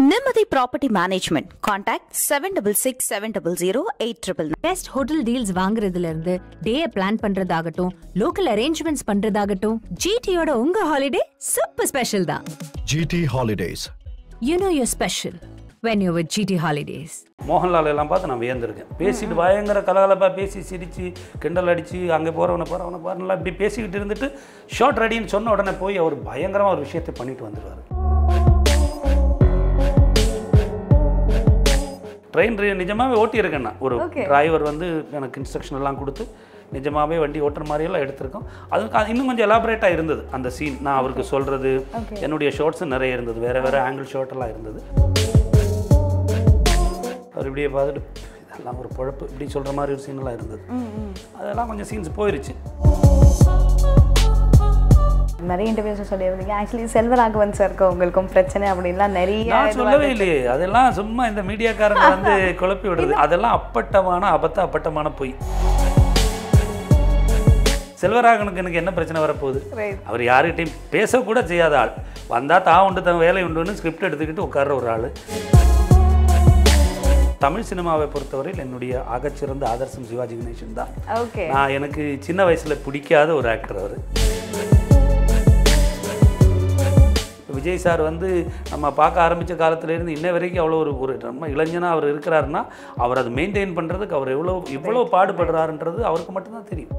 Nimati Property Management. Contact 766 700 899. Best hotel deals வாங்குறதுல இருந்து day plan பண்றதாகட்டும் லோக்கல் அரேஞ்ச்மெண்ட்ஸ் பண்றதாகட்டும் ஜிடியோட உங்க ஹாலிடே சூப்பர் ஸ்பெஷல் தான் GT Holidays. You know your special when you with GT holidays Mohanlal எல்லாம் பார்த்து நான் வியந்திருக்கேன் பேசிட்டு பயங்கர கலகலப்பாக பேசி சிரித்து கிண்டல் அடித்து அங்கே போகிறவனை போகிறவனை பாருங்களா இப்படி பேசிக்கிட்டு இருந்துட்டு ஷார்ட் ரெடின்னு சொன்ன உடனே போய் அவர் பயங்கரமாக ஒரு விஷயத்தை பண்ணிட்டு வந்துடுவார் ட்ரெயின் நிஜமாகவே ஓட்டியிருக்கேன் நான் ஒரு டிரைவர் வந்து எனக்கு இன்ஸ்ட்ரக்ஷன் எல்லாம் கொடுத்து நிஜமாகவே வண்டி ஓட்டுற மாதிரியெல்லாம் எடுத்திருக்கோம் அதுக்கு அது இன்னும் கொஞ்சம் எலாபரேட்டாக இருந்தது அந்த சீன் நான் அவருக்கு சொல்கிறது என்னுடைய ஷார்ட்ஸும் நிறைய இருந்தது வேறு வேறு ஆங்கிள் ஷார்ட்டெல்லாம் இருந்தது அவர் இப்படியே பார்த்துட்டு இதெல்லாம் ஒரு பொழப்பு இப்படி சொல்கிற மாதிரி ஒரு சீனெல்லாம் இருந்தது அதெல்லாம் கொஞ்சம் சீன்ஸ் போயிருச்சு நிறைய இன்டர்வியூஸ் சொல்லியிருந்தீங்க ஆக்சுவலி செல்வராகவன் சாருக்கு உங்களுக்கும் பிரச்சனை அப்படின்லாம் நிறைய நான் இது சொல்லவே வந்து- இல்லையே அதெல்லாம் சும்மா இந்த மீடியாக்காரங்க வந்து குழப்பி விடுறது அதெல்லாம் அப்பட்டமான அபத்த அப்பட்டமான பொய் செல்வராகனுக்கு எனக்கு என்ன பிரச்சனை வரப்போகுது Right. அவர் யாருக்கிட்டையும் பேசக்கூட செய்யாத ஆள் வந்தால் தான் உண்டு தன் வேலை உண்டுன்னு ஸ்கிரிப்ட் எடுத்துக்கிட்டு உட்கார்ற ஒரு ஆள் தமிழ் சினிமாவை பொறுத்தவரையில் என்னுடைய ஆகச்சிறந்த ஆதர்சம் சிவாஜி கணேசன் தான் ஓகே நான் எனக்கு சின்ன வயசுல பிடிக்காத ஒரு ஆக்டர் அவர் விஜய் சார் வந்து நம்ம பார்க்க ஆரம்பித்த காலத்துலேருந்து இன்ன வரைக்கும் அவ்வளோ ஒரு ஒரு நம்ம இளைஞனாக அவர் இருக்கிறாருன்னா அவர் அதை மெயின்டைன் பண்ணுறதுக்கு அவர் எவ்வளோ எவ்வளோ பாடுபடுறாருன்றது அவருக்கு மட்டும்தான் தெரியும்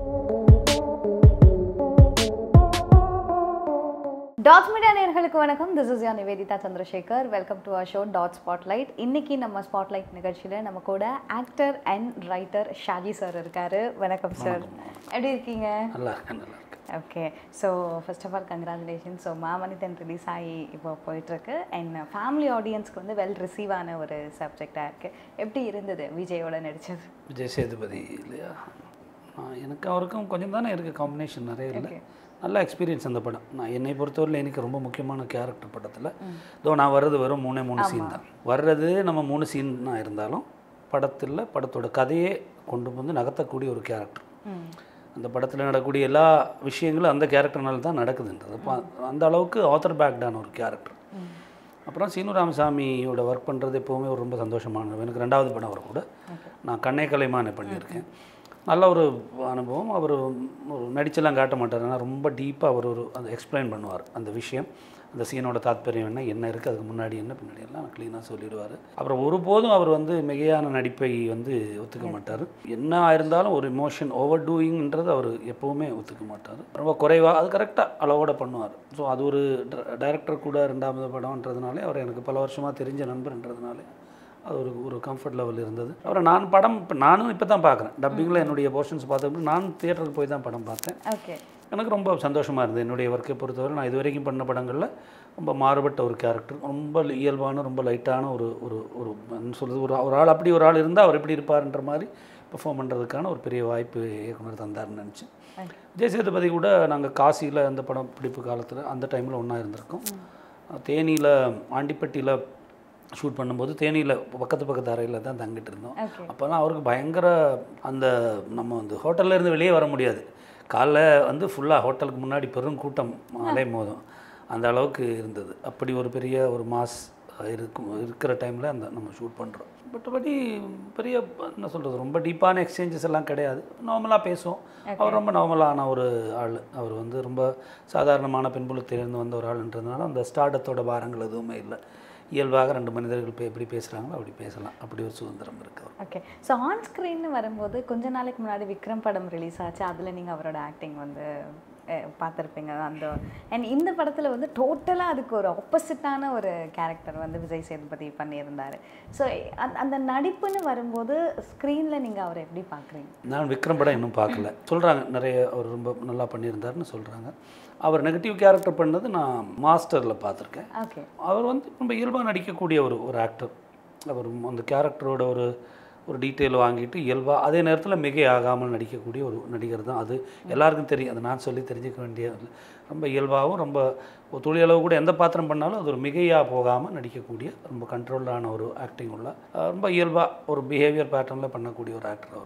டாட்ஸ் மீடியா நேயர்களுக்கு வணக்கம் this is your Nivedita Chandrasekhar welcome to our show dot spotlight இன்னைக்கு நம்ம ஸ்பாட்லைட் நிகழ்ச்சியில் நம்ம கூட actor and writer Shaji sir இருக்காரு வணக்கம் சார் எப்படி இருக்கீங்க நல்லா இருக்கேன் நல்லா இருக்கேன் okay so first of all congratulation so Maamanithan release ஆகி இப்போ போயிட்டுருக்கு அண்ட் ஃபேமிலி ஆடியன்ஸ்க்கு வந்து வெல் ரிசீவ் ஆன ஒரு சப்ஜெக்டாக இருக்குது எப்படி இருந்தது விஜயோட நடித்தது விஜய் சேதுபதி இல்லையா நான் எனக்கு அவருக்கும் கொஞ்சம் தானே இருக்குது காம்பினேஷன் நிறைய இல்லை Okay. நல்ல எக்ஸ்பீரியன்ஸ் அந்த படம் நான் என்னை பொறுத்தவரையில் எனக்கு ரொம்ப முக்கியமான கேரக்டர் படத்தில் இதோ நான் வர்றது வெறும் மூணே மூணு சீன் தான் வர்றது நம்ம மூணு சீன்னா இருந்தாலும் படத்தில் படத்தோட கதையே கொண்டு வந்து நகர்த்தக்கூடிய ஒரு கேரக்டர் அந்த படத்தில் நடக்கக்கூடிய எல்லா விஷயங்களும் அந்த கேரக்டர்னால தான் நடக்குதுன்றது அப்போ அந்த அளவுக்கு ஆத்தர் பேக்டான ஒரு கேரக்டர் அப்புறம் சீனு ராமசாமியோட ஒர்க் பண்ணுறது எப்போவுமே ஒரு ரொம்ப சந்தோஷமானது எனக்கு ரெண்டாவது படம் அவர் கூட நான் கண்ணே கலைமானே பண்ணியிருக்கேன் நல்ல ஒரு அனுபவம் அவர் ஒரு நடிச்செல்லாம் காட்ட மாட்டார் ஆனால் ரொம்ப டீப்பாக அவர் ஒரு அந்த எக்ஸ்பிளைன் பண்ணுவார் அந்த விஷயம் அந்த சீனோட தாத்பரியம் என்ன என்ன இருக்குது அதுக்கு முன்னாடி என்ன பின்னாடி எல்லாம் க்ளீனாக சொல்லிடுவார் அப்புறம் ஒருபோதும் அவர் வந்து மிகையான நடிப்பை வந்து ஒத்துக்க மாட்டார் என்ன இருந்தாலும் ஒரு இமோஷன் ஓவர் டூயிங்ன்றது அவர் எப்போவுமே ஒத்துக்க மாட்டார் ரொம்ப குறைவாக அது கரெக்டாக அளவோட பண்ணுவார் ஸோ அது ஒரு டைரக்டர் கூட ரெண்டாவது படம்ன்றதுனாலே அவர் எனக்கு பல வருஷமாக தெரிஞ்ச நண்பர்ன்றதுனாலே அது ஒரு ஒரு கம்ஃபர்ட் லெவல் இருந்தது அப்புறம் நான் படம் இப்போ நானும் இப்போ தான் பார்க்குறேன் டப்பிங்கில் என்னுடைய போர்ஷன்ஸ் பார்த்தப்போ நான் தியேட்டருக்கு போய் தான் படம் பார்த்தேன் ஓகே எனக்கு ரொம்ப சந்தோஷமாக இருந்தது என்னுடைய ஒர்க்கை பொறுத்தவரை நான் இது வரைக்கும் பண்ண படங்களில் ரொம்ப மாறுபட்ட ஒரு கேரக்டர் ரொம்ப இயல்பான ரொம்ப லைட்டான ஒரு ஒரு ஒரு என்ன சொல்றது ஒரு ஒரு ஆள் அப்படி ஒரு ஆள் இருந்தால் அவர் எப்படி இருப்பார்ன்ற மாதிரி பெர்ஃபார்ம் பண்ணுறதுக்கான ஒரு பெரிய வாய்ப்பு இயக்குனர் தந்தார்னு நினச்சேன் விஜய் சேதுபதி கூட நாங்கள் காசியில் அந்த படம் பிடிப்பு காலத்தில் அந்த டைமில் ஒன்றா இருந்திருக்கோம் தேனியில் ஆண்டிப்பட்டியில் ஷூட் பண்ணும்போது தேனியில் பக்கத்து பக்கத்து அறையில் தான் தங்கிட்டு இருந்தோம் Okay. அப்போல்லாம் அவருக்கு பயங்கர அந்த நம்ம வந்து ஹோட்டல்ல இருந்து வெளியே வர முடியாது காலைல வந்து ஃபுல்லாக ஹோட்டலுக்கு முன்னாடி பெரும் கூட்டம் அலை மோதும் அந்த அளவுக்கு இருந்தது அப்படி ஒரு பெரிய ஒரு மாஸ் இருக்கும் இருக்கிற டைமில் அந்த நம்ம ஷூட் பண்ணுறோம் மற்றபடி பெரிய என்ன சொல்கிறது ரொம்ப டீப்பான எக்ஸ்சேஞ்சஸ் எல்லாம் கிடையாது நார்மலாக பேசுவோம் அவர் ரொம்ப நார்மலான ஒரு ஆள் அவர் வந்து ரொம்ப சாதாரணமான பின்புலத்திலிருந்து வந்த ஒரு ஆளுன்றதுனால அந்த ஸ்டார்டத்தோட பாரங்கள் எதுவுமே இல்லை இயல்பாக ரெண்டு மனிதர்கள் இப்போ எப்படி பேசுகிறாங்களோ அப்படி பேசலாம் அப்படி ஒரு சுதந்திரம் இருக்கு அவர் ஓகே ஸோ ஆன் ஸ்க்ரீன்னு வரும்போது கொஞ்ச நாளைக்கு முன்னாடி விக்ரம் படம் ரிலீஸ் ஆச்சு அதில் நீங்கள் அவரோட ஆக்டிங் வந்து அஹ், பார்த்திருப்பீங்க அந்த அண்ட் இந்த படத்தில் வந்து டோட்டலாக அதுக்கு ஒரு ஆப்போசிட்டான ஒரு கேரக்டர் வந்து விஜய் சேதுபதி பண்ணியிருந்தார் ஸோ அந்த அந்த நடிப்புன்னு வரும்போது ஸ்க்ரீனில் நீங்கள் அவரை எப்படி பார்க்குறீங்க நான் விக்ரம் படம் இன்னும் பார்க்கல சொல்கிறாங்க நிறைய அவர் ரொம்ப நல்லா பண்ணியிருந்தாருன்னு சொல்கிறாங்க அவர் நெகட்டிவ் கேரக்டர் பண்ணது நான் மாஸ்டரில் பார்த்துருக்கேன் ஓகே அவர் வந்து ரொம்ப இயல்பாக நடிக்கக்கூடிய ஒரு ஒரு ஆக்டர் அவர் அந்த கேரக்டரோட ஒரு ஒரு டீட்டெயில் வாங்கிட்டு இயல்பாக அதே நேரத்தில் மிகை ஆகாமல் நடிக்கக்கூடிய ஒரு நடிகர் தான் அது எல்லாருக்கும் தெரியும் அது நான் சொல்லி தெரிஞ்சுக்க வேண்டிய இல்ல. ரொம்ப இயல்பாகவும் ரொம்ப ஒரு துளி அளவு கூட எந்த பாத்திரம் பண்ணாலும் அது ஒரு மிகையாக போகாமல் நடிக்கக்கூடிய ரொம்ப கண்ட்ரோல்டான ஒரு ஆக்டிங் உள்ள அஹ் ரொம்ப இயல்பாக ஒரு பிஹேவியர் பேட்டர்னில் பண்ணக்கூடிய ஒரு ஆக்டர் அவர்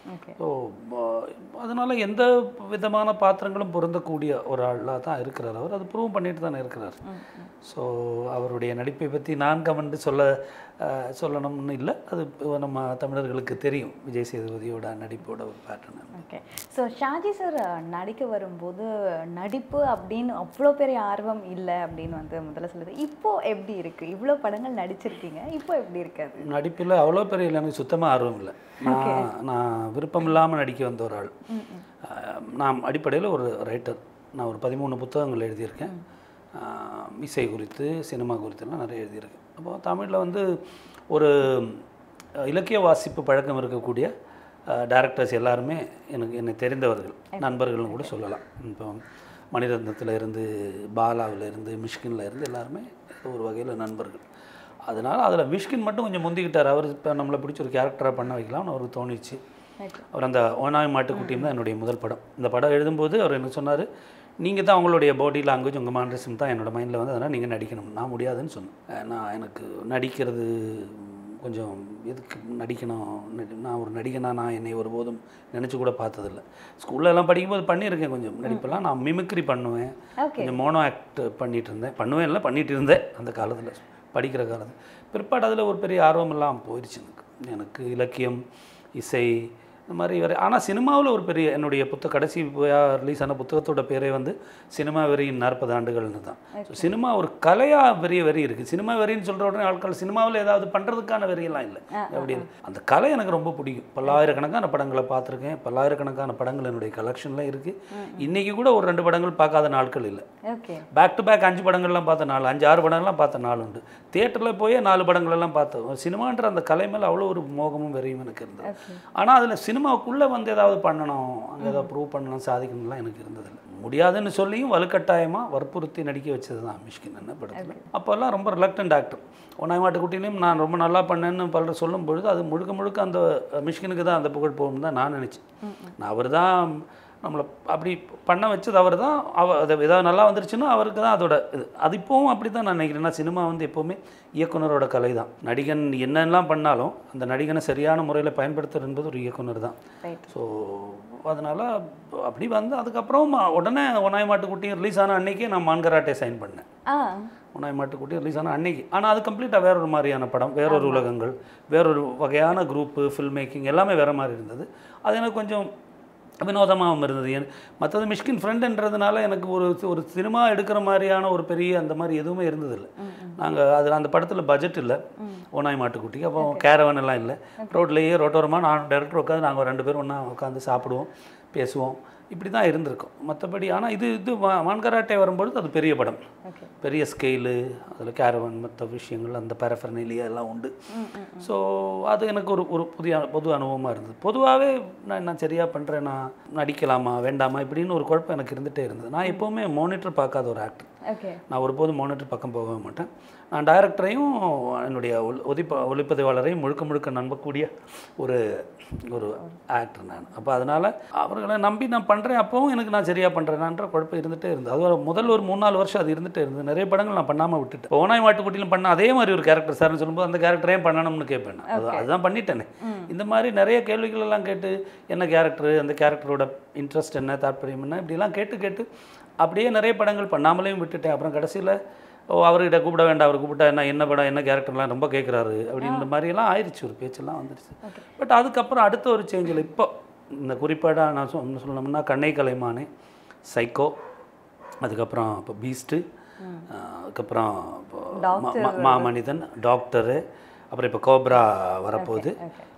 ஓகே ஸோ அதனால் எந்த விதமான பாத்திரங்களும் பொருந்தக்கூடிய ஒரு ஆளாக தான் இருக்கிறார் அவர் அது ப்ரூவ் பண்ணிட்டு தானே இருக்கிறார் ஸோ அவருடைய நடிப்பை பற்றி நான் கமெண்ட் சொல்ல அஹ், சொல்லணும்னு இல்லை அது இப்ப நம்ம தமிழர்களுக்கு தெரியும் விஜய் சேதுபதியோட நடிப்போட ஒரு pattern okay so Shaji sir நடிக்க வரும்போது நடிப்பு அப்படின்னு அவ்வளோ பெரிய ஆர்வம் இல்லை அப்படின்னு வந்து முதல்ல சொல்லுது இப்போ எப்படி இருக்கு இவ்வளோ படங்கள் நடிச்சிருக்கீங்க இப்போ எப்படி இருக்காது நடிப்பில் அவ்வளோ பெரிய இல்லை எனக்கு சுத்தமாக ஆர்வம் இல்லை நான் நான் விருப்பம் இல்லாமல் நடிக்க வந்த ஒரு ஆள் அஹ், நான் அடிப்படையில் ஒரு ரைட்டர் நான் ஒரு பதிமூணு புத்தகங்கள் எழுதியிருக்கேன் அஹ், இசை குறித்து சினிமா குறித்துலாம் நிறைய எழுதியிருக்கேன் அப்போ தமிழில் வந்து ஒரு அஹ், இலக்கிய வாசிப்பு பழக்கம் இருக்கக்கூடிய டேரக்டர்ஸ் எல்லாருமே எனக்கு என்னை தெரிந்தவர்கள் நண்பர்கள்னு கூட சொல்லலாம் இப்போ மணிரத்னத்தில் இருந்து பாலாவில் இருந்து மிஷ்கின்ல இருந்து எல்லாருமே ஒரு வகையில் நண்பர்கள் அதனால் அதில் மிஷ்கின் மட்டும் கொஞ்சம் முந்திக்கிட்டார் அவர் இப்போ நம்மளை பிடிச்ச ஒரு கேரக்டராக பண்ண வைக்கலாம்னு அவருக்கு தோணிச்சு அவர் அந்த ஓனாய் மாட்டுக்குட்டியும் தான் என்னுடைய முதல் படம் இந்த படம் எழுதும்போது அவர் எனக்கு சொன்னார் நீங்கள் தான் உங்களுடைய பாடி லாங்குவேஜ் உங்கள் மாண்டரிசம் தான் என்னோட மைண்டில் வந்து அதனால் நீங்கள் நடிக்கணும் நான் முடியாதுன்னு சொன்னேன் அஹ் நான் எனக்கு நடிக்கிறது கொஞ்சம் எதுக்கு நடிக்கணும் நடி- நான் ஒரு நடிகனா நான் என்னை ஒருபோதும் நினச்சி கூட பார்த்ததில்ல ஸ்கூல்ல எல்லாம் படிக்கும்போது பண்ணியிருக்கேன் கொஞ்சம் நடிப்பெல்லாம் நான் மிமிக்ரி பண்ணுவேன் ஓகே கொஞ்சம் மோனோ ஆக்ட் பண்ணிட்டு இருந்தேன் பண்ணுவேன் இல்லை பண்ணிட்டு இருந்தேன் அந்த காலத்தில் படிக்கிற காலத்தில் பிற்பாடு அதில் ஒரு பெரிய ஆர்வம் எல்லாம் போயிடுச்சு எனக்கு எனக்கு இலக்கியம் இசை இந்த மாதிரி வரை ஆனால் சினிமாவில் ஒரு பெரிய என்னுடைய புத்தக கடைசி ரிலீஸ் ஆன புத்தகத்தோட பேரே வந்து சினிமா வெறியின் நாற்பது ஆண்டுகள்னு தான் ஸோ சினிமா ஒரு கலையாக பெரிய வெறி இருக்குது சினிமா வெறின்னு சொல்கிற உடனே ஆட்கள் சினிமாவில் ஏதாவது பண்ணுறதுக்கான வெறியெல்லாம் இல்லை அப்படின்னு அந்த கலை எனக்கு ரொம்ப பிடிக்கும் பல்லாயிரக்கணக்கான படங்களை பார்த்துருக்கேன் பல்லாயிரக்கணக்கான படங்கள் என்னுடைய கலெக்ஷனில் இருக்குது இன்றைக்கி கூட ஒரு ரெண்டு படங்கள் பார்க்காத நாட்கள் இல்லை ஓகே பேக் டு பேக் அஞ்சு படங்கள்லாம் பார்த்த நாள் அஞ்சு ஆறு படங்கள்லாம் பார்த்த நாள் உண்டு தியேட்டரில் போய் நாலு படங்கள் எல்லாம் பார்த்தோம் சினிமான்ற அந்த கலை மேலே அவ்வளோ ஒரு மோகமும் வெறியும் எனக்கு இருந்தது ஆனால் அதில் சினிமாவுக்குள்ளே வந்து ஏதாவது பண்ணணும் அங்கே ஏதாவது ப்ரூவ் பண்ணணும் சாதிக்கணும்லாம் எனக்கு இருந்ததில்லை முடியாதுன்னு சொல்லியும் வலுக்கட்டாயமாக வற்புறுத்தி நடிக்க வச்சது தான் மிஷ்கின் என்ன படத்தில் அப்போல்லாம் ரொம்ப ரிலக்டன்ட் ஆக்டர் ஒன்றாய் மாட்டுக்குட்டிலையும் நான் ரொம்ப நல்லா பண்ணேன்னு பலர் சொல்லும் பொழுது அது முழுக்க முழுக்க அந்த மிஷ்கினுக்கு தான் அந்த புகழ் போகணும்னு தான் நான் நினச்சேன் நான் அவர் தான் நம்மளை அப்படி பண்ண வச்சது அவர் தான் அவ அது ஏதாவது நல்லா வந்துருச்சுன்னா அவருக்கு தான் அதோட இது அது இப்போவும் அப்படி தான் நான் நினைக்கிறேன் ஏன்னா சினிமா வந்து எப்போவுமே இயக்குனரோட கலை தான் நடிகன் என்னெல்லாம் பண்ணாலும் அந்த நடிகனை சரியான முறையில் பயன்படுத்துறது என்பது ஒரு இயக்குனர் தான் ரைட் ஸோ அதனால் அப்படி வந்து அதுக்கப்புறம் உடனே ஒனாய் மாட்டுக்குட்டி ரிலீஸ் ஆன அன்னைக்கே நான் மான்கராட்டே சைன் பண்ணேன் ஆ ஒனாய் மாட்டுக்குட்டி ரிலீஸ் ஆன அன்னைக்கு ஆனால் அது கம்ப்ளீட்டாக வேற ஒரு மாதிரியான படம் வேறொரு உலகங்கள் வேறொரு வகையான குரூப்பு ஃபில்ம் மேக்கிங் எல்லாமே வேற மாதிரி இருந்தது அது எனக்கு கொஞ்சம் வினோதமாகவும் இருந்தது என் மற்றது மிஷ்கின் ஃப்ரெண்டுன்றதுனால எனக்கு ஒரு ஒரு சினிமா எடுக்கிற மாதிரியான ஒரு பெரிய அந்த மாதிரி எதுவுமே இருந்ததில்லை நாங்கள் அதில் அந்த படத்தில் பட்ஜெட் இல்லை ஓனாய் மாட்டுக்குட்டிக்கு அப்போ கேரவன் எல்லாம் இல்லை ரோட்லேயே ரோட்டோரமாக நான் டேரக்டர் உட்காந்து நாங்கள் ரெண்டு பேரும் ஒன்றா உட்காந்து சாப்பிடுவோம் பேசுவோம் இப்படி தான் இருந்திருக்கும் மற்றபடி ஆனால் இது இது வா- வான்கராட்டே வரும்பொழுது அது பெரிய படம் ஓகே பெரிய ஸ்கேலு அதில் கேரவன் மற்ற விஷயங்கள் அந்த பேரஃபர்னிலியா எல்லாம் உண்டு ஸோ அது எனக்கு ஒரு ஒரு புதிய பொது அனுபவமாக இருந்தது பொதுவாகவே நான் நான் சரியாக பண்ணுறேன் நான் நடிக்கலாமா வேண்டாமா இப்படின்னு ஒரு குழப்பம் எனக்கு இருந்துகிட்டே இருந்தது நான் எப்போவுமே மானிட்டர் பார்க்காத ஒரு ஆக்டர் ஓகே நான் ஒருபோதும் மானிட்டர் பக்கம் போகவே மாட்டேன் நான் டைரக்டரையும் என்னுடைய ஒளி ஒதிப்ப ஒளிப்பதிவாளரையும் முழுக்க முழுக்க நம்பக்கூடிய ஒரு ஒரு ஆக்டர் நான் அப்போ அதனால் அவர்களை நம்பி நான் பண்ணுறேன் அப்போவும் எனக்கு நான் சரியாக பண்ணுறேனான்ற குழப்பம் இருந்துகிட்டே இருந்தது அது ஒரு முதல் ஒரு மூணு நாலு வருஷம் அது இருந்துகிட்டே இருந்தது நிறைய படங்கள் நான் பண்ணாமல் விட்டுட்டேன் இப்போ ஓனாய் மாட்டுக்குட்டியிலும் பண்ண அதே மாதிரி ஒரு கேரக்டர் சார்னு சொல்லும்போது அந்த கேரக்டரையும் பண்ணணும்னு கேட்பேன் நான். அது அதுதான் பண்ணிட்டேனே இந்த மாதிரி நிறைய கேள்விகள் எல்லாம் கேட்டு என்ன கேரக்டர் அந்த கேரக்டரோட இன்ட்ரெஸ்ட் என்ன தாற்பயம் என்ன இப்படிலாம் கேட்டு கேட்டு அப்படியே நிறைய படங்கள் பண்ணாமலேயும் விட்டுட்டேன் அப்புறம் கடைசியில் ஓ அவர்கிட்ட கூப்பிட வேண்டாம் அவர் கூப்பிட்டா என்ன என்ன படம் என்ன கேரக்டர்லாம் ரொம்ப கேட்குறாரு அப்படின்ற மாதிரியெல்லாம் ஆயிடுச்சு ஒரு பேச்செல்லாம் வந்துடுச்சு பட் அதுக்கப்புறம் அடுத்த ஒரு சேஞ்சில் இப்போ இந்த குறிப்பாடாக நான் சொ சொல்லணும்னா கண்ணை கலைமானே சைக்கோ அதுக்கப்புறம் இப்போ பீஸ்ட்டு அதுக்கப்புறம் இப்போ மா- மா- மாமனிதன் டாக்டரு அப்புறம் இப்போ கோப்ரா வரப்போகுது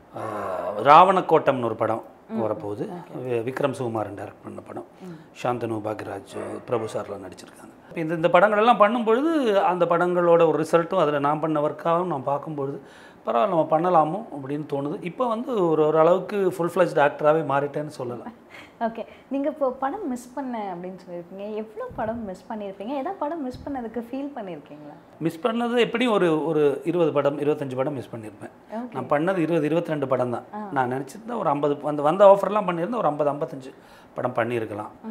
ஆஹ், ராவணக்கோட்டம்னு ஒரு படம் வரப்போகுது வி- விக்ரம் சுகுமாரன் டைரக்ட் பண்ண படம் சாந்தனு பாக்யராஜ் பிரபு சார்லாம் நடிச்சிருக்காங்க இப்போ இந்த இந்த படங்கள் எல்லாம் பண்ணும்பொழுது அந்த படங்களோட ஒரு ரிசல்ட்டும் அதில் நான் பண்ண ஒர்க்காகவும் நான் பார்க்கும்பொழுது பரவாயில்ல நம்ம பண்ணலாமோ அப்படின்னு தோணுது இப்போ வந்து ஒரு ஒரு அளவுக்கு ஃபுல் ஃப்ளெஜ்ட் ஆக்டராகவே மாறிட்டேன்னு சொல்லலாம் ஓகே நீங்கள் இப்போ படம் மிஸ் பண்ணேன் அப்படின்னு சொல்லியிருக்கீங்க எவ்வளோ படம் மிஸ் பண்ணியிருப்பீங்க ஏதாவது படம் மிஸ் பண்ணதுக்கு ஃபீல் பண்ணியிருக்கீங்களா மிஸ் பண்ணது எப்படியும் ஒரு ஒரு இருபது படம் இருபத்தஞ்சு படம் மிஸ் பண்ணியிருப்பேன் நான் பண்ணது இருபது இருபத்தி ரெண்டு படம் தான் நான் நினச்சிருந்தா ஒரு ஐம்பது அந்த வந்த ஆஃபர்லாம் பண்ணியிருந்தா ஒரு ஐம்பது ஐம்பத்தஞ்சு படம் பண்ணியிருக்கலாம்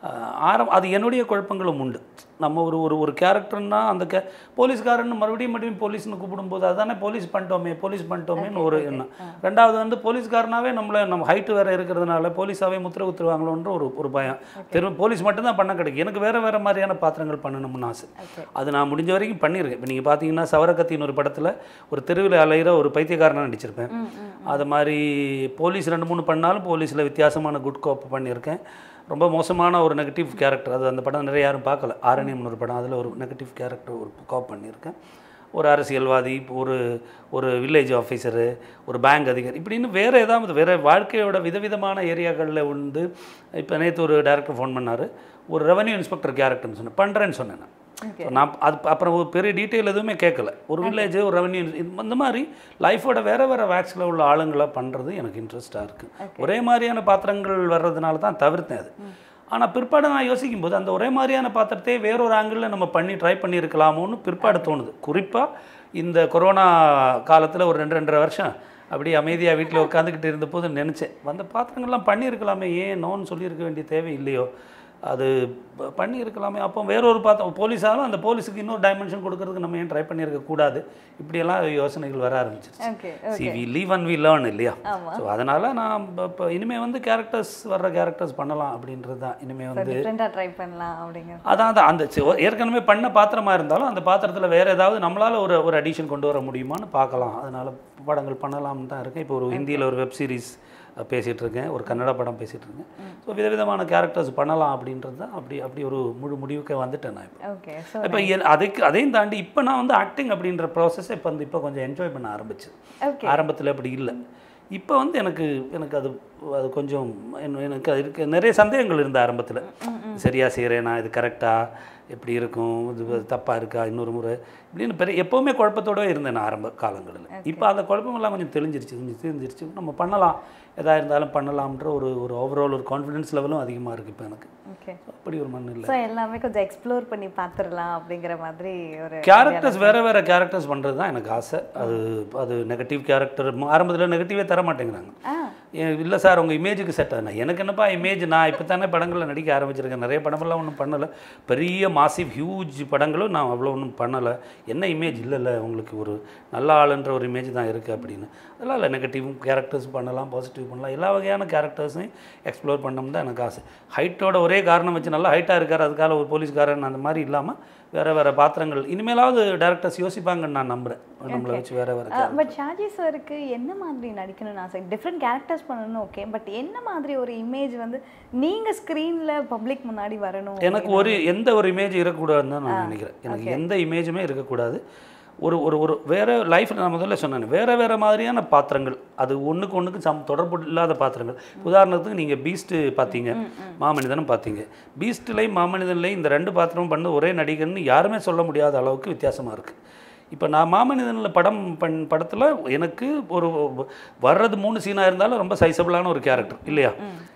அஹ், ஆரம் அது என்னுடைய குழப்பங்களும் உண்டு நம்ம ஒரு ஒரு ஒரு கேரக்டர்னா அந்த கே போலீஸ்காரன் மறுபடியும் மறுபடியும் போலீஸ்னு கூப்பிடும்போது அதானே போலீஸ் பண்ணிட்டோமே போலீஸ் பண்ணிட்டோமேன்னு ஒரு எண்ணம் ரெண்டாவது வந்து போலீஸ்காரனாவே நம்மள நம்ம ஹைட்டு வேறு இருக்கிறதுனால போலீஸாவே முத்திர குத்துருவாங்களோன்ற ஒரு ஒரு பயம் தெரு போலீஸ் மட்டும்தான் பண்ண கிடைக்கும் எனக்கு வேறு வேறு மாதிரியான பாத்திரங்கள் பண்ணணும்னு ஆசை அது நான் முடிஞ்ச வரைக்கும் பண்ணியிருக்கேன் இப்போ நீங்கள் பார்த்தீங்கன்னா சவரக்கத்தின் ஒரு படத்தில் ஒரு தெருவில் அலைகிற ஒரு பைத்தியக்காரனாக நடிச்சிருப்பேன் அது மாதிரி போலீஸ் ரெண்டு மூணு பண்ணாலும் போலீஸில் வித்தியாசமான குட் கோப் பண்ணியிருக்கேன் ரொம்ப மோசமான ஒரு நெகட்டிவ் கேரக்டர் அது அந்த படம் நிறைய யாரும் பார்க்கல ஆரண்யம்னு ஒரு படம் அதில் ஒரு நெகட்டிவ் கேரக்டர் ஒரு கோப் பண்ணியிருக்கேன் ஒரு அரசியல்வாதி ஒரு ஒரு வில்லேஜ் ஆஃபீஸரு ஒரு பேங்க் அதிகாரி இப்படின்னு வேறு ஏதாவது வேறு வாழ்க்கையோட விதவிதமான ஏரியாக்களில் வந்து இப்போ நேற்று ஒரு டேரக்டர் ஃபோன் பண்ணார் ஒரு ரெவன்யூ இன்ஸ்பெக்டர் கேரக்டர்னு சொன்னேன் பண்ணுறேன்னு சொன்னேன் நான் So, நான் அது அப்புறம் ஒரு பெரிய டீட்டெயில் எதுவுமே கேட்கல ஒரு வில்லேஜ் ஒரு ரெவன்யூ இந்த மாதிரி லைஃபோட வேறு வேறு வேக்ஸில் உள்ள ஆளுங்களை பண்ணுறது எனக்கு இன்ட்ரெஸ்ட்டாக இருக்குது ஒரே மாதிரியான பாத்திரங்கள் வர்றதுனால தான் தவிர்த்தேன் அது ஆனால் பிற்பாடு நான் யோசிக்கும் போது அந்த ஒரே மாதிரியான பாத்திரத்தையே வேறொரு ஆங்கிளில் நம்ம பண்ணி ட்ரை பண்ணியிருக்கலாமோன்னு பிற்பாடு தோணுது குறிப்பாக இந்த கொரோனா காலத்தில் ஒரு ரெண்டு ரெண்டரை வருஷம் அப்படியே அமைதியாக வீட்டில் உட்காந்துக்கிட்டு இருந்தபோது நினச்சேன் வந்த பாத்திரங்கள்லாம் பண்ணியிருக்கலாமே ஏன் நோன்னு சொல்லியிருக்க வேண்டிய தேவை இல்லையோ அது ப- பண்ணியிருக்கலாமே அப்போ வேற ஒரு பாத்திரம் போலீஸாலும் அந்த போலீஸுக்கு இன்னொரு டைமென்ஷன் கொடுக்கறதுக்கு நம்ம ஏன் ட்ரை பண்ணியிருக்க கூடாது இப்படியெல்லாம் யோசனைகள் வர ஆரம்பிச்சிருச்சு okay see we leave and we learn இல்லையா ஸோ அதனால் நான் இப்போ இனிமேல் வந்து கேரக்டர்ஸ் வர்ற கேரக்டர்ஸ் பண்ணலாம் அப்படின்றது தான் இனிமேல் வந்து டிஃப்ரெண்ட்டாக ட்ரை பண்ணலாம் அப்படிங்கிற அதான் அதான் அந்த சி- ஏற்கனவே பண்ண பாத்திரமா இருந்தாலும் அந்த பாத்திரத்தில் வேறு ஏதாவது நம்மளால் ஒரு ஒரு அடிஷன் கொண்டு வர முடியுமான்னு பார்க்கலாம் அதனால் படங்கள் பண்ணலாம்னு தான் இருக்கேன் இப்போ ஒரு ஹிந்தியில் ஒரு வெப் சீரிஸ் பேசிகிட்டு இருக்கேன் ஒரு கன்னட படம் பேசிகிட்டு இருக்கேன் ஸோ விதவிதமான கேரக்டர்ஸ் பண்ணலாம் அப்படின்றது தான் அப்படி அப்படி ஒரு முழு முடிவுக்கே வந்துட்டேன் நான் இப்போ ஓகே ஸோ இப்போ அதுக்கு அதையும் தாண்டி இப்போ நான் வந்து ஆக்டிங் அப்படின்ற ப்ராசஸை இப்போ வந்து இப்போ கொஞ்சம் என்ஜாய் பண்ண ஆரம்பிச்சு ஓகே ஆரம்பத்தில் அப்படி இல்லை இப்போ வந்து எனக்கு எனக்கு அது அது கொஞ்சம் என்ன- எனக்கு அது இருக்க நிறைய சந்தேகங்கள் இருந்த ஆரம்பத்தில் சரியாக செய்கிறேனா இது கரெக்டாக எப்படி இருக்கும் இது தப்பாக இருக்கா இன்னொரு முறை இப்படின்னு பெரிய எப்போவுமே குழப்பத்தோடவே இருந்தேன் நான் ஆரம்ப காலங்களில் இப்போ அந்த குழப்பமெல்லாம் கொஞ்சம் தெளிஞ்சிருச்சு கொஞ்சம் தெரிஞ்சிருச்சு நம்ம பண்ணலாம் எதா இருந்தாலும் பண்ணலாம்ன்ற ஒரு ஒரு ஓவரால் ஒரு கான்ஃபிடன்ஸ் லெவலும் அதிகமாக இருக்குது இப்போ எனக்கு ஓகே அப்படி ஒரு மண் இல்லை ஸோ எல்லாமே கொஞ்சம் எக்ஸ்ப்ளோர் பண்ணி பார்த்துடலாம் அப்படிங்கிற மாதிரி ஒரு கேரக்டர்ஸ் வேறு வேறு கேரக்டர்ஸ் பண்ணுறது தான் எனக்கு ஆசை அது அது நெகட்டிவ் கேரக்டர் ஆரம்பத்தில் நெகட்டிவே தர மாட்டேங்கிறாங்க ஆ இல்லை சார் உங்கள் இமேஜுக்கு செட் ஆகுனா எனக்கு என்னப்பா இமேஜ் நான் இப்போ தானே படங்களில் நடிக்க ஆரம்பிச்சிருக்கேன் நிறைய படமெல்லாம் ஒன்றும் பண்ணலை பெரிய மாசிவ் ஹியூஜ் படங்களும் நான் அவ்வளோ ஒன்றும் பண்ணலை என்ன இமேஜ் இல்லைல்ல உங்களுக்கு ஒரு நல்ல ஆளுன்ற ஒரு இமேஜ் தான் இருக்குது அப்படின்னு அதெல்லாம் இல்லை நெகட்டிவ் கேரக்டர்ஸ் பண்ணலாம் பாசிட்டிவ் பண்ணலாம் எல்லா வகையான கேரக்டர்ஸையும் எக்ஸ்ப்ளோர் பண்ணணும் தான் எனக்கு ஆசை ஹைட்டோட ஒரே காரணம் வச்சு நல்லா ஹைட்டாக இருக்கார் அதுக்காக ஒரு போலீஸ்காரன் அந்த மாதிரி இல்லாமல் வேறு வேறு பாத்திரங்கள் இனிமேலாவது டேரக்டர்ஸ் யோசிப்பாங்கன்னு நான் நம்புகிறேன் நம்மளை வச்சு வேறு வேறு பட் ஷாஜி சாருக்கு என்ன மாதிரி நடிக்கணும்னு ஆசை டிஃப்ரெண்ட் கேரக்டர்ஸ் பண்ணணும் ஓகே பட் என்ன மாதிரி ஒரு இமேஜ் வந்து நீங்க ஸ்க்ரீன்ல பப்ளிக் முன்னாடி வரணும் எனக்கு ஒரு எந்த ஒரு இமேஜ் இருக்கக்கூடாதுன்னு தான் நான் நினைக்கிறேன் எனக்கு எந்த இமேஜுமே இருக்கக்கூடாது ஒரு ஒரு ஒரு வேறு லைஃப்பில் நான் முதல்ல சொன்னேன் வேறு வேறு மாதிரியான பாத்திரங்கள் அது ஒன்றுக்கு ஒன்றுக்கு சம் தொடர்பு இல்லாத பாத்திரங்கள் உதாரணத்துக்கு நீங்கள் பீஸ்ட்டு பார்த்தீங்க மாமனிதனும் பார்த்தீங்க பீஸ்ட்லையும் மாமனிதன்லையும் இந்த ரெண்டு பாத்திரமும் பண்ண ஒரே நடிகர்னு யாருமே சொல்ல முடியாத அளவுக்கு வித்தியாசமாக இருக்குது இப்போ நான் மாமனிதனில் படம் பண் படத்தில் எனக்கு ஒரு வர்றது மூணு சீனாக இருந்தாலும் ரொம்ப சைஸபிளான ஒரு கேரக்டர் இல்லையா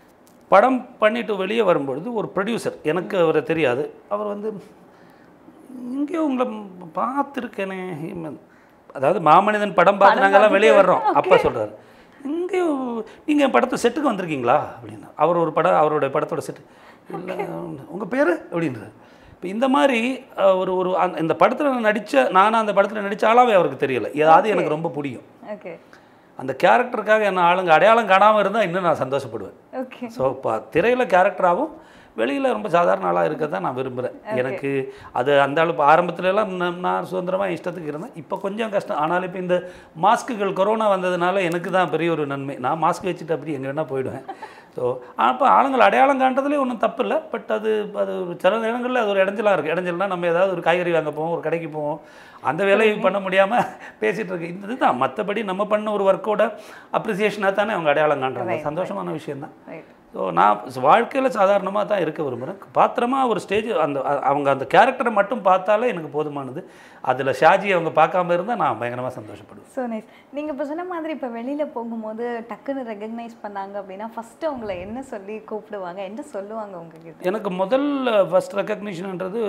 படம் பண்ணிட்டு வெளியே வரும்பொழுது ஒரு ப்ரொடியூசர் எனக்கு அவரை தெரியாது அவர் வந்து இங்கேயோ உங்களை பார்த்துருக்கேனே அதாவது மாமனிதன் படம் பார்த்து நாங்கெல்லாம் வெளியே வர்றோம் அப்பா சொல்கிறாரு இங்கேயோ நீங்கள் என் படத்தை செட்டுக்கு வந்திருக்கீங்களா அப்படின்னா அவர் ஒரு படம் அவருடைய படத்தோட செட்டு இல்லை உங்கள் பேர் அப்படின்றார் இப்போ இந்த மாதிரி அஹ், ஒரு ஒரு அந்த இந்த படத்தில் நான் நடித்த நானும் அந்த படத்தில் நடித்தாலாவே அவருக்கு தெரியல ஏதாவது எனக்கு ரொம்ப பிடிக்கும் ஓகே அந்த கேரக்டருக்காக என்ன ஆளுங்க அடையாளம் காணாமல் இருந்தால் இன்னும் நான் சந்தோஷப்படுவேன் ஓகே ஸோ இப்போ திரையில் கேரக்டராகவும் வெளியில் ரொம்ப சாதாரண ஆளாக இருக்க தான் நான் விரும்புகிறேன் எனக்கு அது அந்த அளவு ஆரம்பத்துலலாம் நான் நான் சுதந்திரமாக இஷ்டத்துக்கு இருந்தேன் இப்போ கொஞ்சம் கஷ்டம் ஆனாலும் இப்போ இந்த மாஸ்க்குகள் கொரோனா வந்ததுனால எனக்கு தான் பெரிய ஒரு நன்மை நான் மாஸ்க் வச்சுட்டு அப்படி எங்கே வேணால் போயிடுவேன் ஸோ அப்போ ஆளுங்கள் அடையாளம் காண்றதுலேயே ஒன்றும் தப்பு இல்லை பட் அது அது ஒரு சில நேரங்களில் அது ஒரு இடைஞ்சலாக இருக்குது இடைஞ்சல்னா நம்ம ஏதாவது ஒரு காய்கறி வாங்க போவோம் ஒரு கடைக்கு போவோம் அந்த வேலையை பண்ண முடியாமல் பேசிகிட்டு இருக்கு இந்த இதுதான் மற்றபடி நம்ம பண்ண ஒரு ஒர்க்கோட அப்ரிசியேஷனாக தானே அவங்க அடையாளம் காண்றாங்க சந்தோஷமான விஷயம்தான் ரைட் ஸோ நான் வாழ்க்கையில் சாதாரணமாக தான் இருக்க விரும்புகிறேன் பாத்திரமாக ஒரு ஸ்டேஜ் அந்த அ- அவங்க அந்த கேரக்டரை மட்டும் பார்த்தாலே எனக்கு போதுமானது அதில் ஷாஜி அவங்க பார்க்காம இருந்தால் நான் பயங்கரமாக சந்தோஷப்படுவேன் ஸோ நைஸ் நீங்கள் இப்போ சொன்ன மாதிரி இப்போ வெளியில் போகும்போது டக்குன்னு ரெகக்னைஸ் பண்ணாங்க அப்படின்னா ஃபஸ்ட்டு அவங்கள என்ன சொல்லி கூப்பிடுவாங்க என்ன சொல்லுவாங்க உங்ககிட்ட எனக்கு முதல் ஃபஸ்ட் ரெக்கக்னிஷன்ன்றது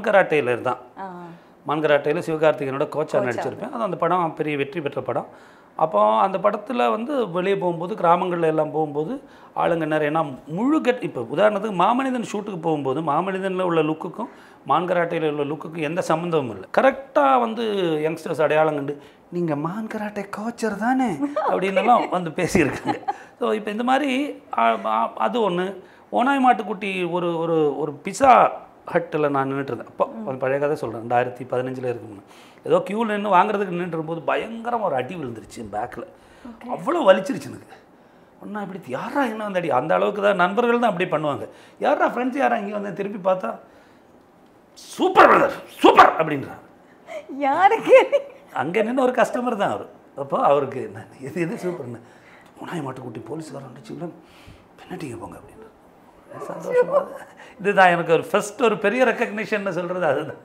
மான்கராட்டையில் தான் ஆ மான்கராட்டையில் சிவகார்த்திகேயனோட கோச்சா நடிச்சிருப்பேன் அது அந்த படம் பெரிய வெற்றி பெற்ற படம் அப்போ அந்த படத்தில் வந்து வெளியே போகும்போது கிராமங்களில் எல்லாம் போகும்போது ஆளுங்க நிறைய நான் முழு கட் இப்போ உதாரணத்துக்கு மாமனிதன் ஷூட்டுக்கு போகும்போது மாமனிதனில் உள்ள லுக்குக்கும் மான்கராட்டையில் உள்ள லுக்குக்கும் எந்த சம்மந்தமும் இல்லை கரெக்டாக வந்து யங்ஸ்டர்ஸ் அடையாளம் கண்டு நீங்கள் மான்கராட்டை கோச்சர் தானே அப்படின்னுலாம் வந்து பேசியிருக்காங்க ஸோ இப்போ இந்த மாதிரி ஆ, ஆ, அது ஒன்று ஓனாய் மாட்டுக்குட்டி ஒரு ஒரு ஒரு பிஸா ஹட்டில் நான் நின்றுட்டு இருந்தேன் அப்போ அந்த பழைய கதை சொல்கிறேன் ரெண்டாயிரத்தி பதினஞ்சில் இருக்கும்னு ஏதோ க்யூவில் நின்று வாங்குறதுக்கு நின்றுட்டு இருக்கும்போது பயங்கரமாக ஒரு அடி விழுந்துருச்சு என் பேக்கில் அவ்வளோ வலிச்சிருச்சு எனக்கு ஒன்றா இப்படி யாரா என்ன வந்து அடி அந்த அளவுக்கு தான் நண்பர்கள் தான் அப்படி பண்ணுவாங்க யாரா ஃப்ரெண்ட்ஸ் யாரா இங்கே வந்து திருப்பி பார்த்தா சூப்பர் பிரதர் சூப்பர் அப்படின்றாங்க யாருக்கு அங்கே நின்று ஒரு கஸ்டமர் தான் அவர் அப்போ அவருக்கு என்ன இது இது சூப்பர்னு உனாய் மாட்டுக்குட்டி போலீஸ்காரன் அடிச்சுங்களா பின்னாட்டிங்க போங்க அப்படின்னு சந்தோஷமா இதுதான் எனக்கு ஒரு ஃபர்ஸ்ட் ஒரு பெரிய ரெக்கக்னிஷன் சொல்கிறது அதுதான்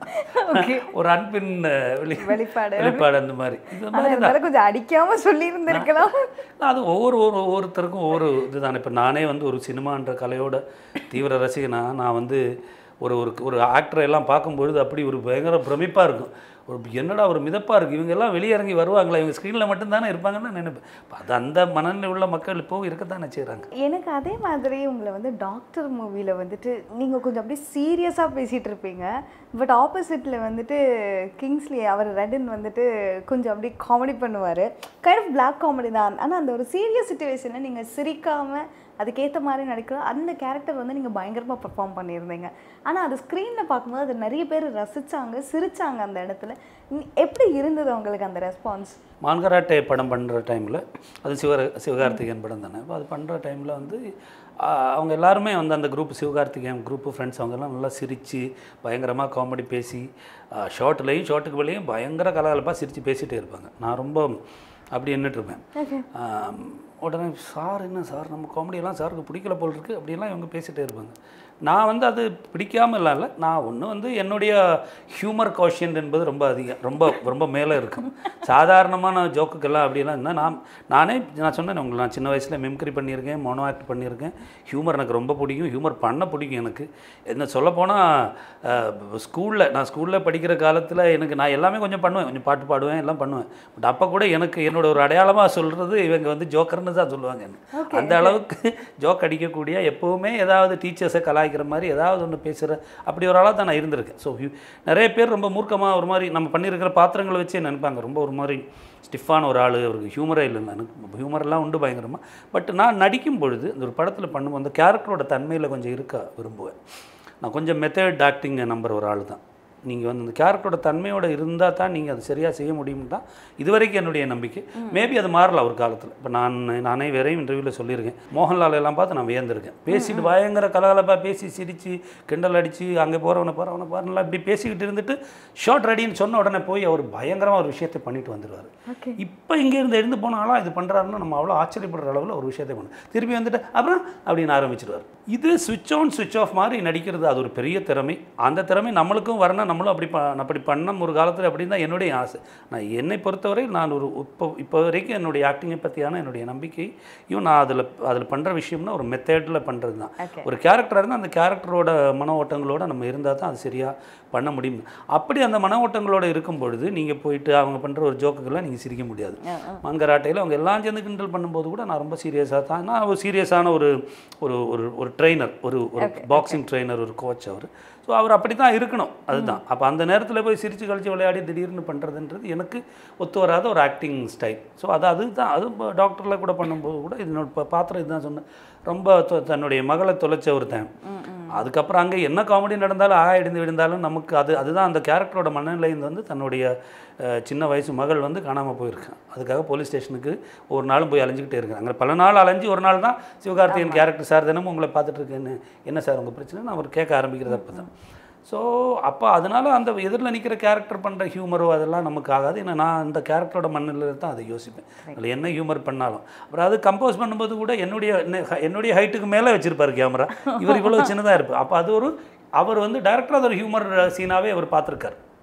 ஒரு அன்பின் அஹ், வெளி வெளிப்பாடு. வெளிப்பாடு அந்த மாதிரி இது ஆனா மாதிரி இருந்தாலும் கொஞ்சம் அடிக்காம சொல்லி இருந்திருக்கலாம் அது ஒவ்வொரு ஒரு ஒவ்வொருத்தருக்கும் ஒவ்வொரு இதுதான் இப்போ நானே வந்து ஒரு சினிமான்ற கலையோட தீவிர ரசிகனா நான் வந்து ஒரு ஒரு ஒரு ஆக்டரை எல்லாம் பார்க்கும்பொழுது அப்படி ஒரு பயங்கர பிரமிப்பாக இருக்கும் ஒரு என்னடா ஒரு மிதப்பாக இருக்குது இவங்க எல்லாம் வெளியே இறங்கி வருவாங்களா இவங்க ஸ்க்ரீனில் மட்டும்தானே இருப்பாங்கன்னு நினைப்பேன் அப்ப அது அந்த மனநிலை உள்ள மக்கள் இப்போவும் இருக்கத்தானே செய்கிறாங்க எனக்கு அதே மாதிரி உங்களை வந்து டாக்டர் மூவியில் வந்துட்டு நீங்கள் கொஞ்சம் அப்படியே சீரியஸாக பேசிகிட்டு இருப்பீங்க பட் ஆப்போசிட்டில் வந்துட்டு கிங்ஸ்லி அவர் ரெடன் வந்துட்டு கொஞ்சம் அப்படியே காமெடி பண்ணுவார் கைண்ட் ஆஃப் பிளாக் காமெடி தான் ஆனால் அந்த ஒரு சீரியஸ் சுச்சுவேஷனில் நீங்கள் சிரிக்காமல் அதுக்கேற்ற மாதிரி நடிக்கிற அந்த கேரக்டர் வந்து நீங்கள் பயங்கரமாக பெர்ஃபார்ம் பண்ணியிருந்தீங்க ஆனால் அது ஸ்க்ரீனில் பார்க்கும்போது அது நிறைய பேர் ரசித்தாங்க சிரிச்சாங்க அந்த இடத்துல நீ- எப்படி இருந்தது உங்களுக்கு அந்த ரெஸ்பான்ஸ் மான்கராட்டை படம் பண்ணுற டைமில் அது சிவ சிவகார்த்திகேயன் படம் தானே அப்போ அது பண்ணுற டைமில் வந்து ஆ, அவங்க எல்லாருமே வந்து அந்த குரூப் சிவகார்த்திகேயன் குரூப்பு ஃப்ரெண்ட்ஸ் அவங்கெல்லாம் நல்லா சிரித்து பயங்கரமாக காமெடி பேசி ஷார்ட்லேயும் ஷார்ட்டுக்கு வெளியும் பயங்கர கலகலப்பாக சிரித்து பேசிகிட்டே இருப்பாங்க நான் ரொம்ப அப்படி நின்னுட்டு இருப்பேன் ஆம், உடனே சார் என்ன சார் நம்ம காமெடியெல்லாம் சாருக்கு பிடிக்கல போல் இருக்குது அப்படிலாம் இவங்க பேசிகிட்டே இருப்பாங்க நான் வந்து அது பிடிக்காம இல்லை இல்லை நான் ஒன்று வந்து என்னுடைய ஹியூமர் காஷியன்ட் என்பது ரொம்ப அதிகம் ரொம்ப ரொம்ப மேலே இருக்கும் சாதாரணமான ஜோக்குக்கெல்லாம் அப்படிலாம் இருந்தால் நான் நானே நான் சொன்னேன் உங்களுக்கு நான் சின்ன வயசில் மிம்க்ரி பண்ணியிருக்கேன் மோனோ ஆக்ட் பண்ணியிருக்கேன் ஹியூமர் எனக்கு ரொம்ப பிடிக்கும் ஹியூமர் பண்ண பிடிக்கும் எனக்கு என்ன சொல்லப்போனால் ஸ்கூலில் நான் ஸ்கூலில் படிக்கிற காலத்தில் எனக்கு நான் எல்லாமே கொஞ்சம் பண்ணுவேன் கொஞ்சம் பாட்டு பாடுவேன் எல்லாம் பண்ணுவேன் பட் அப்போ கூட எனக்கு என்னோட ஒரு அடையாளமாக சொல்கிறது இவங்க வந்து ஜோக்கர்னு தான் சொல்லுவாங்க என்ன. அந்த அளவுக்கு ஜோக் அடிக்கக்கூடிய எப்போவுமே ஏதாவது டீச்சர்ஸை கலாய்க்கிற மாதிரி ஏதாவது ஒன்று பேசுகிற அப்படி ஒரு ஆளாக தான் நான் இருந்திருக்கேன் ஸோ நிறைய பேர் ரொம்ப மூர்க்கமாக ஒரு மாதிரி நம்ம பண்ணியிருக்கிற பாத்திரங்களை வச்சே நினைப்பாங்க ரொம்ப ஒரு மாதிரி ஸ்டிஃபான ஒரு ஆள் அவருக்கு ஹியூமரே இல்லை எனக்கு ஹியூமரெல்லாம் உண்டு பயங்கரமாக பட் நான் நடிக்கும் பொழுது இந்த ஒரு படத்தில் பண்ணும்போது அந்த கேரக்டரோட தன்மையில் கொஞ்சம் இருக்க விரும்புவேன் நான் கொஞ்சம் மெத்தட் ஆக்டிங்கை நம்புற ஒரு ஆள் தான் நீங்கள் வந்து அந்த கேரக்டரோட தன்மையோட இருந்தால் தான் நீங்கள் அது சரியாக செய்ய முடியும் தான் இதுவரைக்கும் என்னுடைய நம்பிக்கை மேபி அது மாறல ஒரு காலத்தில் இப்போ நான் நானே வேறையும் இன்டர்வியூவில் சொல்லியிருக்கேன் மோகன்லால் எல்லாம் பார்த்து நான் வியந்திருக்கேன் பேசிட்டு பயங்கர கலகலப்பாக பேசி சிரித்து கிண்டல் அடித்து அங்கே போகிறவனை போகிறவனை பாருங்களா இப்படி பேசிக்கிட்டு இருந்துட்டு ஷார்ட் ரெடின்னு சொன்ன உடனே போய் அவர் பயங்கரமாக ஒரு விஷயத்தை பண்ணிட்டு வந்துடுவார் இப்போ இங்கேருந்து எழுந்து போனாலும் இது பண்ணுறாருன்னு நம்ம அவ்வளோ ஆச்சரியப்படுற அளவில் ஒரு விஷயத்தை பண்ணு திருப்பி வந்துட்டு அப்புறம் அப்படின்னு ஆரம்பிச்சிடுவார் இது சுவிட்ச் ஆன் சுவிட்ச் ஆஃப் மாதிரி நடிக்கிறது அது ஒரு பெரிய திறமை அந்த திறமை நம்மளுக்கும் வரணும் நம்மளும் அப்படி ப அப்படி பண்ண ஒரு காலத்தில் அப்படின்னு தான் என்னுடைய ஆசை நான் என்னை பொறுத்தவரை நான் ஒரு இப்போ இப்போ வரைக்கும் என்னுடைய ஆக்டிங்கை பற்றியான என்னுடைய நம்பிக்கையும் நான் அதில் அதில் பண்ணுற விஷயம்னா ஒரு மெத்தடில் பண்ணுறது தான் Okay. ஒரு கேரக்டராக இருந்தால் அந்த கேரக்டரோட மன ஓட்டங்களோட நம்ம இருந்தால் தான் அது சரியாக பண்ண முடியும் அப்படி அந்த மன ஓட்டங்களோட இருக்கும் பொழுது நீங்கள் போயிட்டு அவங்க பண்ணுற ஒரு ஜோக்குக்கெல்லாம் நீங்கள் சிரிக்க முடியாது மங்கராட்டையில் அவங்க எல்லாம் சேர்ந்து கிண்டல் பண்ணும்போது கூட நான் ரொம்ப சீரியஸாக தான் நான் ஒரு சீரியஸான ஒரு ஒரு ஒரு ஒரு ட்ரெயினர் ஒரு ஒரு பாக்ஸிங் ட்ரெயினர் ஒரு கோச் அவர் ஸோ அவர் அப்படி தான் இருக்கணும் அதுதான் அப்போ அந்த நேரத்தில் போய் சிரித்து கழிச்சு விளையாடி திடீர்னு பண்ணுறதுன்றது எனக்கு ஒத்து வராத ஒரு ஆக்டிங் ஸ்டைல் ஸோ அது அதுதான் அது டாக்டரில் கூட பண்ணும்போது கூட என்னோட பா- பாத்திரம் இதுதான் சொன்னேன் ரொம்ப தொ- தன்னுடைய மகளை தொலைச்ச ஒருத்தன் அதுக்கப்புறம் அங்கே என்ன காமெடி நடந்தாலும் ஆகா இடிந்து விழுந்தாலும் நமக்கு அது அதுதான் அந்த கேரக்டரோட மனநிலைந்து வந்து தன்னுடைய அஹ், சின்ன வயசு மகள் வந்து காணாமல் போயிருக்கான் அதுக்காக போலீஸ் ஸ்டேஷனுக்கு ஒரு நாளும் போய் அலைஞ்சிக்கிட்டே இருக்காங்க பல நாள் அலைஞ்சு ஒரு நாள் தான் சிவகார்த்திகேயன் கேரக்டர் சார் தினமும் உங்களை பார்த்துட்டு இருக்கேன்னு என்ன சார் உங்கள் பிரச்சனை நான் அவர் கேட்க ஆரம்பிக்கிறது அப்போ தான் ஸோ அப்போ அதனால அந்த எதிரில் நிற்கிற கேரக்டர் பண்ணுற ஹியூமரோ அதெல்லாம் நமக்கு ஆகாது ஏன்னா நான் அந்த கேரக்டரோட மண்ணில் தான் அதை யோசிப்பேன் அதில் என்ன ஹியூமர் பண்ணாலும் அப்புறம் அது கம்போஸ் பண்ணும்போது கூட என்னுடைய என்ன- என்னுடைய ஹைட்டுக்கு மேலே வச்சிருப்பாரு கேமரா இவர் இவ்வளோ சின்னதாக இருப்பார் அப்போ அது ஒரு அவர் வந்து டேரக்டர் அது ஒரு ஹியூமர் சீனாகவே அவர் பார்த்துருக்காரு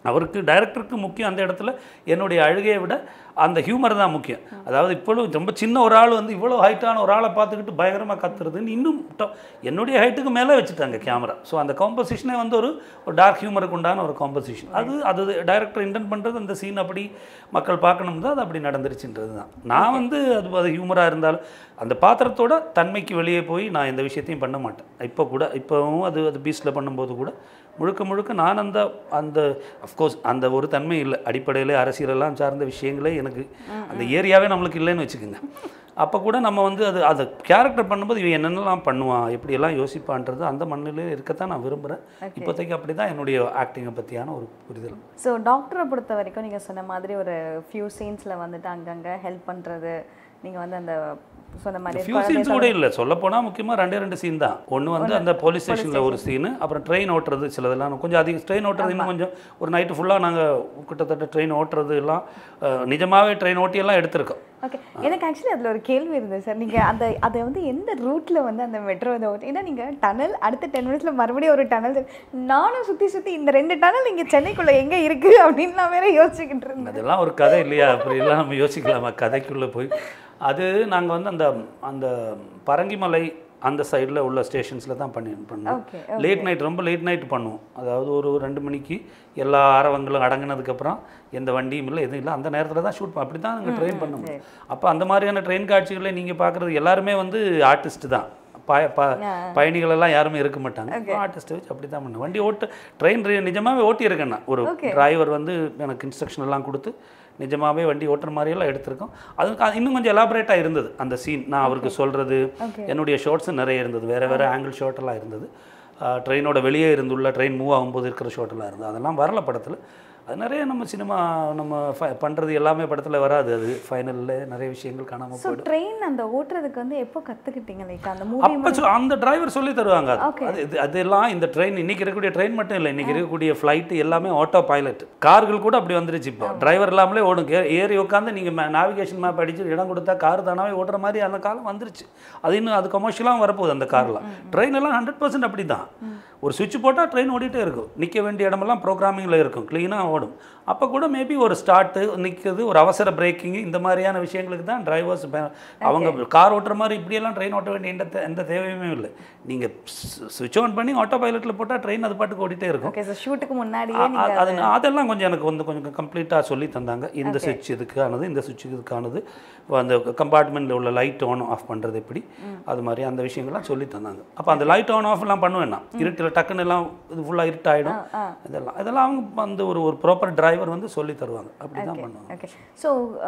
அவருக்கு டைரக்டருக்கு முக்கியம் அந்த இடத்துல என்னுடைய அழுகையை விட அந்த ஹியூமர் தான் முக்கியம் அதாவது இப்பொழுது ரொம்ப சின்ன ஒரு ஆள் வந்து இவ்வளோ ஹைட்டான ஒரு ஆளை பார்த்துக்கிட்டு பயங்கரமாக கத்துறதுன்னு இன்னும் ட- என்னுடைய ஹைட்டுக்கு மேலே வச்சுட்டாங்க கேமரா ஸோ அந்த காம்போசிஷனே வந்து ஒரு ஒரு டார்க் ஹியூமருக்கு உண்டான ஒரு காம்போசிஷன் அது அது டைரக்டர் இன்டென்ட் பண்ணுறது அந்த சீன் அப்படி மக்கள் பார்க்கணும் தான் அது அப்படி நடந்துருச்சுன்றது தான் நான் வந்து அது அது ஹியூமராக இருந்தாலும் அந்த பாத்திரத்தோட தன்மைக்கு வெளியே போய் நான் எந்த விஷயத்தையும் பண்ண மாட்டேன் இப்போ கூட இப்போவும் அது அது பீச்சில் பண்ணும்போது கூட முழுக்க முழுக்க நான் அந்த அந்த அஃப்கோர்ஸ் அந்த ஒரு தன்மை இல்லை அடிப்படையில் அரசியலெல்லாம் சார்ந்த விஷயங்களே எனக்கு அந்த ஏரியாவே நம்மளுக்கு இல்லைன்னு வச்சுக்கோங்க அப்போ கூட நம்ம வந்து அது அதை கேரக்டர் பண்ணும்போது இவன் என்னென்னலாம் பண்ணுவான் எப்படியெல்லாம் யோசிப்பான்றது அந்த மண்ணிலே இருக்கத்தான் நான் விரும்புகிறேன் இப்போதைக்கு அப்படி தான் என்னுடைய ஆக்டிங்கை பற்றியான ஒரு புரிதல் ஸோ டாக்டரை பொறுத்த வரைக்கும் நீங்கள் சொன்ன மாதிரி ஒரு ஃபியூ சீன்ஸில் வந்துட்டு அங்கங்கே ஹெல்ப் பண்ணுறது நீங்கள் வந்து அந்த சொன்ன மாதிரி ஃபியூ சீன்ஸ் கூட இல்லை சொல்ல போனால் முக்கியமாக ரெண்டே ரெண்டு சீன் தான் ஒன்று வந்து அந்த போலீஸ் ஸ்டேஷனில் ஒரு சீனு அப்புறம் ட்ரெயின் ஓட்டுறது சிலதெல்லாம் கொஞ்சம் அதிகம் ட்ரெயின் ஓட்டுறது இன்னும் கொஞ்சம் ஒரு நைட்டு ஃபுல்லாக நாங்கள் கிட்டத்தட்ட ட்ரெயின் ஓட்டுறது எல்லாம் அஹ், நிஜமாவே ட்ரெயின் ஓட்டி எல்லாம் எடுத்திருக்கோம் ஓகே எனக்கு ஆக்சுவலி அதில் ஒரு கேள்வி இருந்தது சார் நீங்கள் அந்த அதை வந்து எந்த ரூட்டில் வந்து அந்த மெட்ரோ இதை ஓட்டு ஏன்னா நீங்கள் டனல் அடுத்த டென் மினிட்ஸில் மறுபடியும் ஒரு டனல் நானும் சுற்றி சுற்றி இந்த ரெண்டு டனல் இங்கே சென்னைக்குள்ளே எங்கே இருக்குது அப்படின்னு நான் வேற யோசிச்சுக்கிட்டு இருந்தேன் அதெல்லாம் ஒரு கதை இல்லையா அப்படிலாம் நம்ம யோசிக்கலாமா கதைக்குள்ளே போய் அது நாங்கள் வந்து அந்த அந்த பரங்கிமலை அந்த சைடில் உள்ள ஸ்டேஷன்ஸில் தான் பண்ணி பண்ணோம் Okay, லேட் நைட் ரொம்ப லேட் நைட் பண்ணுவோம் அதாவது ஒரு ரெண்டு மணிக்கு எல்லா ஆரவங்களும் அடங்கினதுக்கப்புறம் எந்த வண்டியும் இல்லை எதுவும் இல்லை அந்த நேரத்தில் தான் ஷூட் அப்படி தான் நாங்கள் ட்ரெயின் பண்ண முடியும் அப்போ அந்த மாதிரியான ட்ரெயின் காட்சிகளை நீங்கள் பார்க்குறது எல்லாருமே வந்து ஆர்டிஸ்ட் தான் பய ப பயணிகள் எல்லாம் யாருமே இருக்க மாட்டாங்க ஆர்டிஸ்ட்டை வச்சு அப்படி தான் பண்ணுவேன் வண்டி ஓட்டு ட்ரெயின் நிஜமாவே ஓட்டி இருக்கேன் நான். ஒரு டிரைவர் வந்து எனக்கு இன்ஸ்ட்ரக்ஷன் எல்லாம் கொடுத்து நிஜமாவே வண்டி ஓட்டுற மாதிரியெல்லாம் எடுத்திருக்கோம் அதுக்கு அது இன்னும் கொஞ்சம் எலாபரேட்டாக இருந்தது அந்த சீன் நான் அவருக்கு சொல்கிறது என்னுடைய ஷார்ட்ஸும் நிறைய இருந்தது வேறு வேறு ஆங்கிள் ஷார்ட்டெல்லாம் இருந்தது ட்ரெயினோட வெளியே இருந்துள்ள ட்ரெயின் மூவ் ஆகும்போது இருக்கிற ஷார்ட்டெல்லாம் இருந்தது அதெல்லாம் வரல படத்தில் அது நிறைய நம்ம சினிமா நம்ம பண்ணுறது எல்லாமே படத்தில் வராது அது ஃபைனலில் நிறைய விஷயங்கள் காணாமல் ஸோ போயிடும் ட்ரெயின் அந்த ஓட்டுறதுக்கு வந்து எப்போ கற்றுக்கிட்டீங்க லைக் அந்த மூவி அப்போ சொ- அந்த டிரைவர் சொல்லி தருவாங்க அது. அது இது அதெல்லாம் இந்த ட்ரெயின் இன்னைக்கு இருக்கக்கூடிய ட்ரெயின் மட்டும் இல்லை இன்னைக்கு இருக்கக்கூடிய ஃப்ளைட்டு எல்லாமே ஆட்டோ பைலட் கார்கள் கூட அப்படி வந்துருச்சு இப்போ டிரைவர் இல்லாமலே ஓடும் ஏ- ஏறி உட்காந்து நீங்கள் நேவிகேஷன் மேப் அடிச்சு இடம் கொடுத்தா கார் தானாவே ஓட்டுற மாதிரி அந்த காலம் வந்துருச்சு அது இன்னும் அது கமர்ஷியலாக வரப்போகுது அந்த கார்லாம் ட்ரெயின் எல்லாம் ஹண்ட்ரட் பர்சன்ட் அப்படி தான் ஒரு சுவிட்ச் போட்டால் ட்ரெயின் ஓடிட்டே இருக்கும் நிற்க வேண்டிய இடமெல்லாம் ப்ரோக்ராமிங்கில் இருக்கும் க்ளீனாக ஓடும் அப்போ கூட மேபி ஒரு ஸ்டார்ட்டு நிற்கிறது ஒரு அவசர பிரேக்கிங் இந்த மாதிரியான விஷயங்களுக்கு தான் டிரைவர்ஸ் அவங்க கார் ஓட்டுற மாதிரி இப்படியெல்லாம் ட்ரெயின் ஓட்ட வேண்டிய எந்த தே- எந்த தேவையுமே இல்லை நீங்கள் சுவிட்ச் ஆன் பண்ணி ஆட்டோ பைலட்டில் போட்டால் ட்ரெயின் அது பாட்டுக்கு ஓடிட்டே இருக்கும் ஓகே சார் ஷூட்டுக்கு முன்னாடியே அ- அ- அது அதெல்லாம் கொஞ்சம் எனக்கு வந்து கொஞ்சம் கம்ப்ளீட்டாக சொல்லி தந்தாங்க இந்த சுவிட்ச் இதுக்கானது இந்த சுவிட்ச் இதுக்கானது அந்த கம்பார்ட்மெண்ட்டில் உள்ள லைட் ஆன் ஆஃப் பண்ணுறது எப்படி அது மாதிரி அந்த விஷயங்கள்லாம் சொல்லி தந்தாங்க அப்போ அந்த லைட் ஆன் ஆஃப்லாம் பண்ணுவேன் நான் இருட்டில் டக்குன்னு எல்லாம் இது ஃபுல்லாக இருட்டாயிடும் இதெல்லாம் இதெல்லாம் அவங்க வந்து ஒரு ஒரு ப்ராப்பர் டிரைவர் வந்து சொல்லி தருவாங்க அப்படி தான் பண்ணுவாங்க ஓகே ஸோ